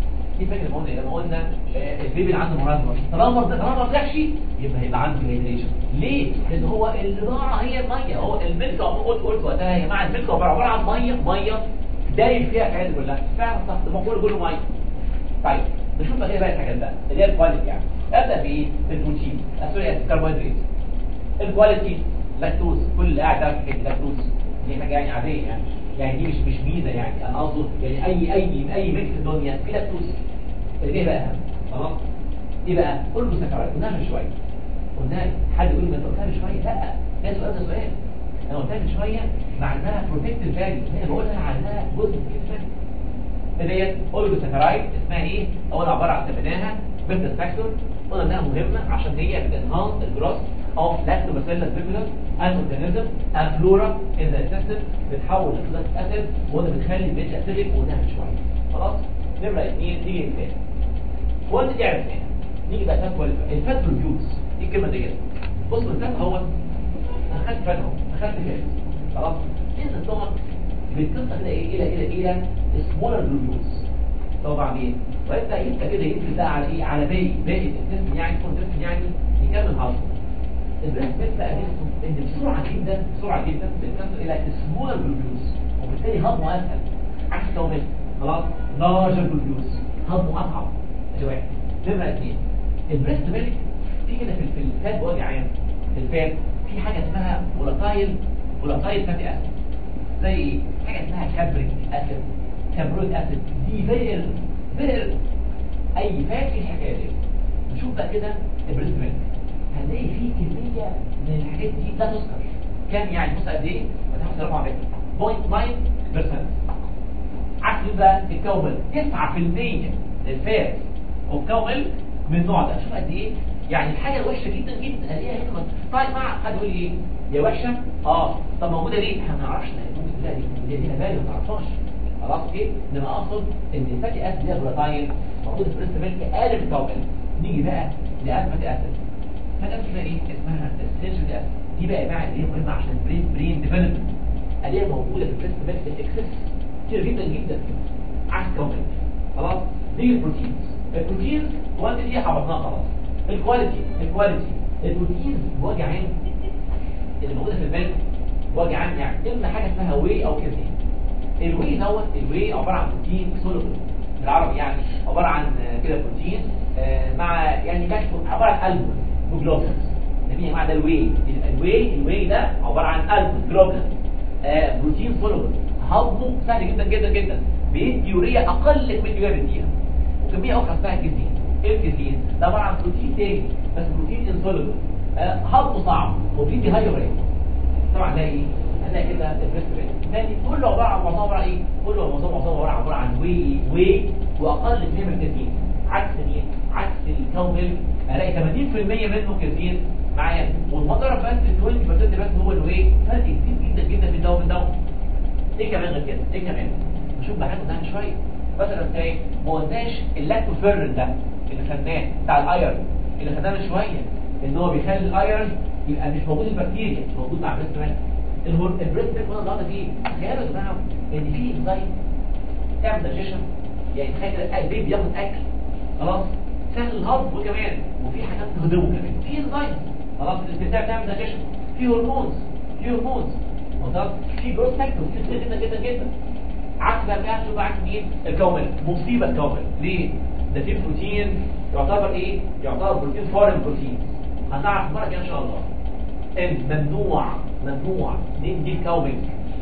دي فكره لما قلنا لما قلنا آه، البيبي اللي عنده مرض طالما ما طالما ما طلعش يبقى هيبقى عنده هيدريشن ليه؟ لان هو الرضاعه هي الميه هو الملك قلت قلت وقتها يا جماعه الملك عباره عبارة عن ميه ميه دايب فيها الحاجات دي كلها فعلا صح ده كله كله ميه طيب نشوف بقى ايه بقى الحاجات بقى اللي هي الكواليتي يعني ابدا بايه؟ بالبروتين آه، سوري الكربوهيدرات الكواليتي لاكتوز كل اللي قاعد ده في لاكتوز دي حاجه يعني عاديه يعني يعني دي مش مش ميزه يعني انا قصده يعني اي اي اي ميكس في الدنيا في لاكتوز ايه بقى اهم خلاص ايه بقى قول له سكرات قلناها من شويه قلنا حد يقول لي ما انت قلتها من شويه لا ده سؤال ده سؤال انا قلتها من شويه معناها بروتكتيف فاليو هنا بقولها عنها جزء من الفاليو ديت اوليجوساكرايد اسمها ايه اول عباره عن سميناها بيرتس فاكتور قلنا انها مهمه عشان هي بتنهانس الجروس اوف لاكتوباسيلس بيبيلس ان اورجانيزم ان فلورا ان ذا سيستم بتحول لاكتوباسيلس اسيد وده بتخلي البيت اسيدك وقلناها من شويه خلاص نمره اثنين نيجي للثاني وانت دي عرفناها نيجي بقى تاكل الفات ريفيوز دي الكلمه ديت بص الفات هو انا خدت فات اهو اخدت فات خلاص ان الطبق بيتقسم كده ايه الى الى الى سمولر ريفيوز طبعا ايه ويبدا يبدا كده ينزل بقى على ايه على باقي باقي التست يعني كل تست يعني يكمل هضم البريست بيت بقى بيحصل ان بسرعه جدا بسرعه جدا بيتقسم الى سمولر ريفيوز وبالتالي هضمه اسهل عكس لو مش خلاص لارجر ريفيوز هضمه اصعب ادي واحد نمره اثنين البريست ميلك في كده في في الفات بوجه عام في الفات في حاجه اسمها فولاتايل فولاتايل فاتي اسيد زي ايه؟ حاجه اسمها كابريك اسيد كابرويك اسيد دي فير فير اي فات في الحكايه دي نشوف بقى كده البريست ميلك هنلاقي فيه كميه من الحاجات دي لا تذكر كام يعني بص قد ايه؟ وتحط رقم على 0.9% عكس بقى الكومل 9% للفات والكومل من النوع ده شوف قد ايه يعني الحاجه الوحشه جدا جدا الاقيها هنا طيب مع حد يقول لي ايه يا وحشه اه طب موجوده ليه احنا ما نعرفش ممكن تلاقي دي دي بالي ما نعرفهاش خلاص ايه انما اقصد ان الفاتي اسيد اللي هي بروتاين موجوده في بريست ميلك اقل من الكومل نيجي بقى لازمه اسيد فاتي اسيد ايه اسمها السيرجن اسيد دي بقى يا جماعه اللي هي مهمه عشان البرين برين ديفلوبمنت الاقيها موجوده في البريست ميلك الاكسس كتير جدا جدا عكس الكومل خلاص دي البروتينز البروتينز وانت دي حفظناها خلاص الكواليتي الكواليتي البروتينز بوجه عام اللي موجوده في الملك بوجه عام يعني اما حاجه اسمها واي او كيزين الواي دوت الواي عباره عن بروتين سولوبل بالعربي يعني عباره عن كده بروتين آه، مع يعني مكتوب عباره عن البوم وجلوبولز نسميه يا جماعه ده الواي الواي الواي ده عباره عن البوم جلوبولز آه، بروتين سولوبل هضمه سهل جدا جدا جدا بيدي يوريا اقل من اليوريا بيديها وكميه اخرى اسمها الجزين ايه الجزين ده عباره عن بروتين تاني بس بروتين انسولوبل آه، هضمه صعب وبيدي هاي يوريا طبعا ده ايه هنلاقي كده البريست ريت مالي كله عباره عن معظمه عباره ايه كله معظمه معظمه عباره عباره عن واي واي واقل كميه من الكازين عكس مين عكس الكاو ميلك الاقي 80% منه كازين معايا والمضرب بس 20% بس هو الواي فرق كتير جدا جدا بين ده وبين ده ايه كمان غير كده ايه كمان نشوف بقى هناخد ده شويه مثلا زي ما قلناش اللاكتوفيرن ده اللي خدناه بتاع الايرن اللي خدناه من شويه ان هو بيخلي الايرن يبقى مش موجود البكتيريا مش موجود مع بريست ميلك الهور البريست ميلك قلنا النهارده فيه تخيلوا يا جماعه ان في انزيم تعمل دايجيشن يعني تخيل كده البيبي بياخد اكل خلاص سهل الهضم وكمان وفي حاجات تهضمه كمان في انزيم خلاص الاستمتاع بتعمل دايجيشن في هرمونز في هرمونز خلاص في جروث فاكتورز كتير جدا جدا جدا عكس بقى بقى شوف عكس مين الكومل مصيبه الكومل ليه ده في بروتين يعتبر ايه يعتبر بروتين فورين بروتين هنعرف المره الجايه ان شاء الله ان ممنوع ممنوع ندي كومل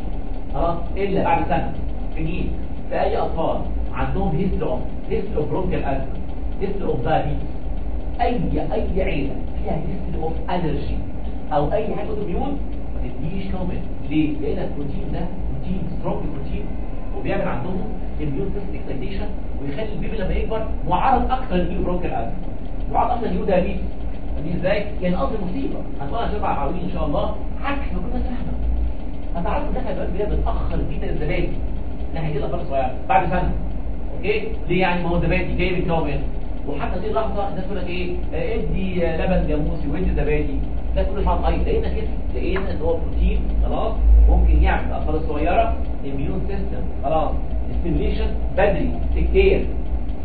خلاص الا بعد سنه سنين في اي اطفال عندهم هيستري اوف هيستري اوف برونكال ازمه هيستري اوف دايابيتس اي اي عيله فيها هيستري اوف الرجي او اي حاجه اوتوميون ما تديش كومل ليه؟ لان البروتين ده بروتين سترونج بروتين وبيعمل عندهم اميون سيستم اكسيتيشن ويخلي البيبي لما يكبر معرض اكثر للنيو برونكال ازمه معرض اكثر للنيو دايابيتس دي ازاي؟ يعني قصدي مصيبه هتقولها سبع عوين ان شاء الله عكس ما كنا فاهمه هتعرفوا ان احنا دلوقتي بقى بنتاخر جدا الزبادي ده هيجي لك صغيره بعد سنه اوكي ليه يعني ما هو الزبادي جاي من كومن وحتى دي اللحظه الناس تقول لك ايه آه، ادي آه، لبن جاموسي وادي زبادي ده كل شويه اتغير لقينا كده لقينا ان هو بروتين خلاص ممكن يعمل في الاطفال الصغيره اميون سيستم خلاص ستيميليشن بدري تكتير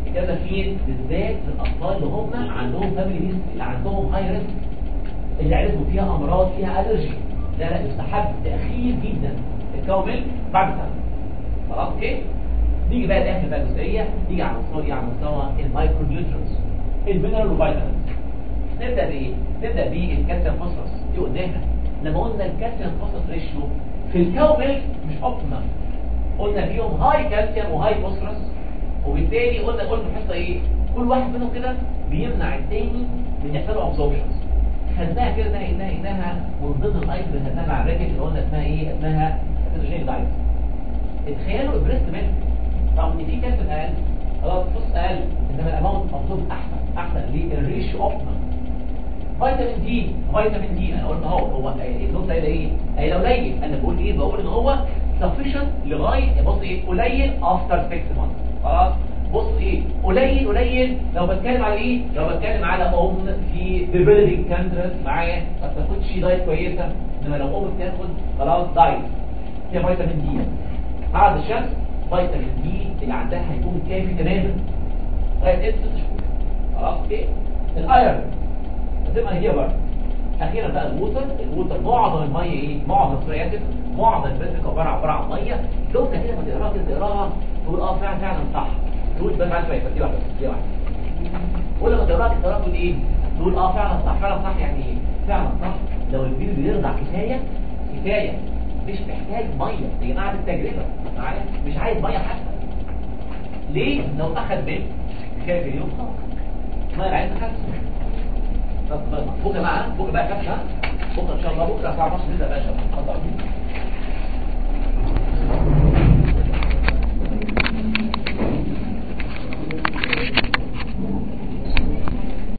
الكلام ده فين بالذات للاطفال اللي هم عندهم فاميلي اللي عندهم هاي ريسك اللي عرفوا فيها امراض فيها الرجي لا لا يستحب تاخير جدا الكومل بعد سنه خلاص اوكي نيجي بقى ناخد بقى جزئيه نيجي على مستوى على مستوى المايكرو نيوترينز المينرال وفيتامينز نبدا بايه نبدا بالكالسيوم فوسفورس دي قدامنا لما قلنا الكالسيوم فوسفورس ريشيو في الكومل مش اوبتيمال قلنا فيهم هاي كالسيوم وهاي فوسفورس وبالتالي قلنا قلنا في الحصه ايه كل واحد منهم كده بيمنع التاني من يحصل له ابزوربشنز خدناها كده انها انها انها من ضمن الايتم اللي خدناها مع الراجل اللي قلنا اسمها ايه اسمها كيتوجين دايت اتخيلوا البريست ميلك رغم ان في كالسيوم اقل خلاص فلوس اقل انما الاماونت مطلوب احسن احسن ليه الريشيو اوبتيمال فيتامين دي فيتامين دي انا قلت اهو هو النقطه ايه ايه ايه لو قليل انا بقول ايه بقول ان هو sufficient لغايه بص ايه قليل after 6 months خلاص بص ايه قليل قليل لو بتكلم على ايه لو بتكلم على ام في developing countries معايا ما بتاخدش دايت كويسه انما لو ام بتاخد خلاص دايت فيها فيتامين دي بعد الشمس فيتامين دي اللي عندها هيكون كافي تماما لغايه 6 شهور خلاص ايه الايرون هتبقى هي برضه اخيرا بقى الووتر الووتر معظم الميه ايه معظم سوري اسف معظم البريسك عباره عباره عن ميه لو كده لما تقراها كده تقراها تقول اه فعلا فعلا صح تقول بس عايز شويه دي واحده دي واحده ولما تقراها كده تقراها تقول ايه تقول اه فعلا صح فعلا صح يعني ايه فعلا صح لو البيبي بيرضع كفايه كفايه مش محتاج ميه يا جماعه دي التجربه معايا مش عايز ميه حتى ليه لو اخذ بيت كافي اليوم خلاص ما العين تخسر بكره معانا بكره بقى كابشه بكره ان شاء الله بكره الساعه 12 نبدا بقى يا شباب اتفضل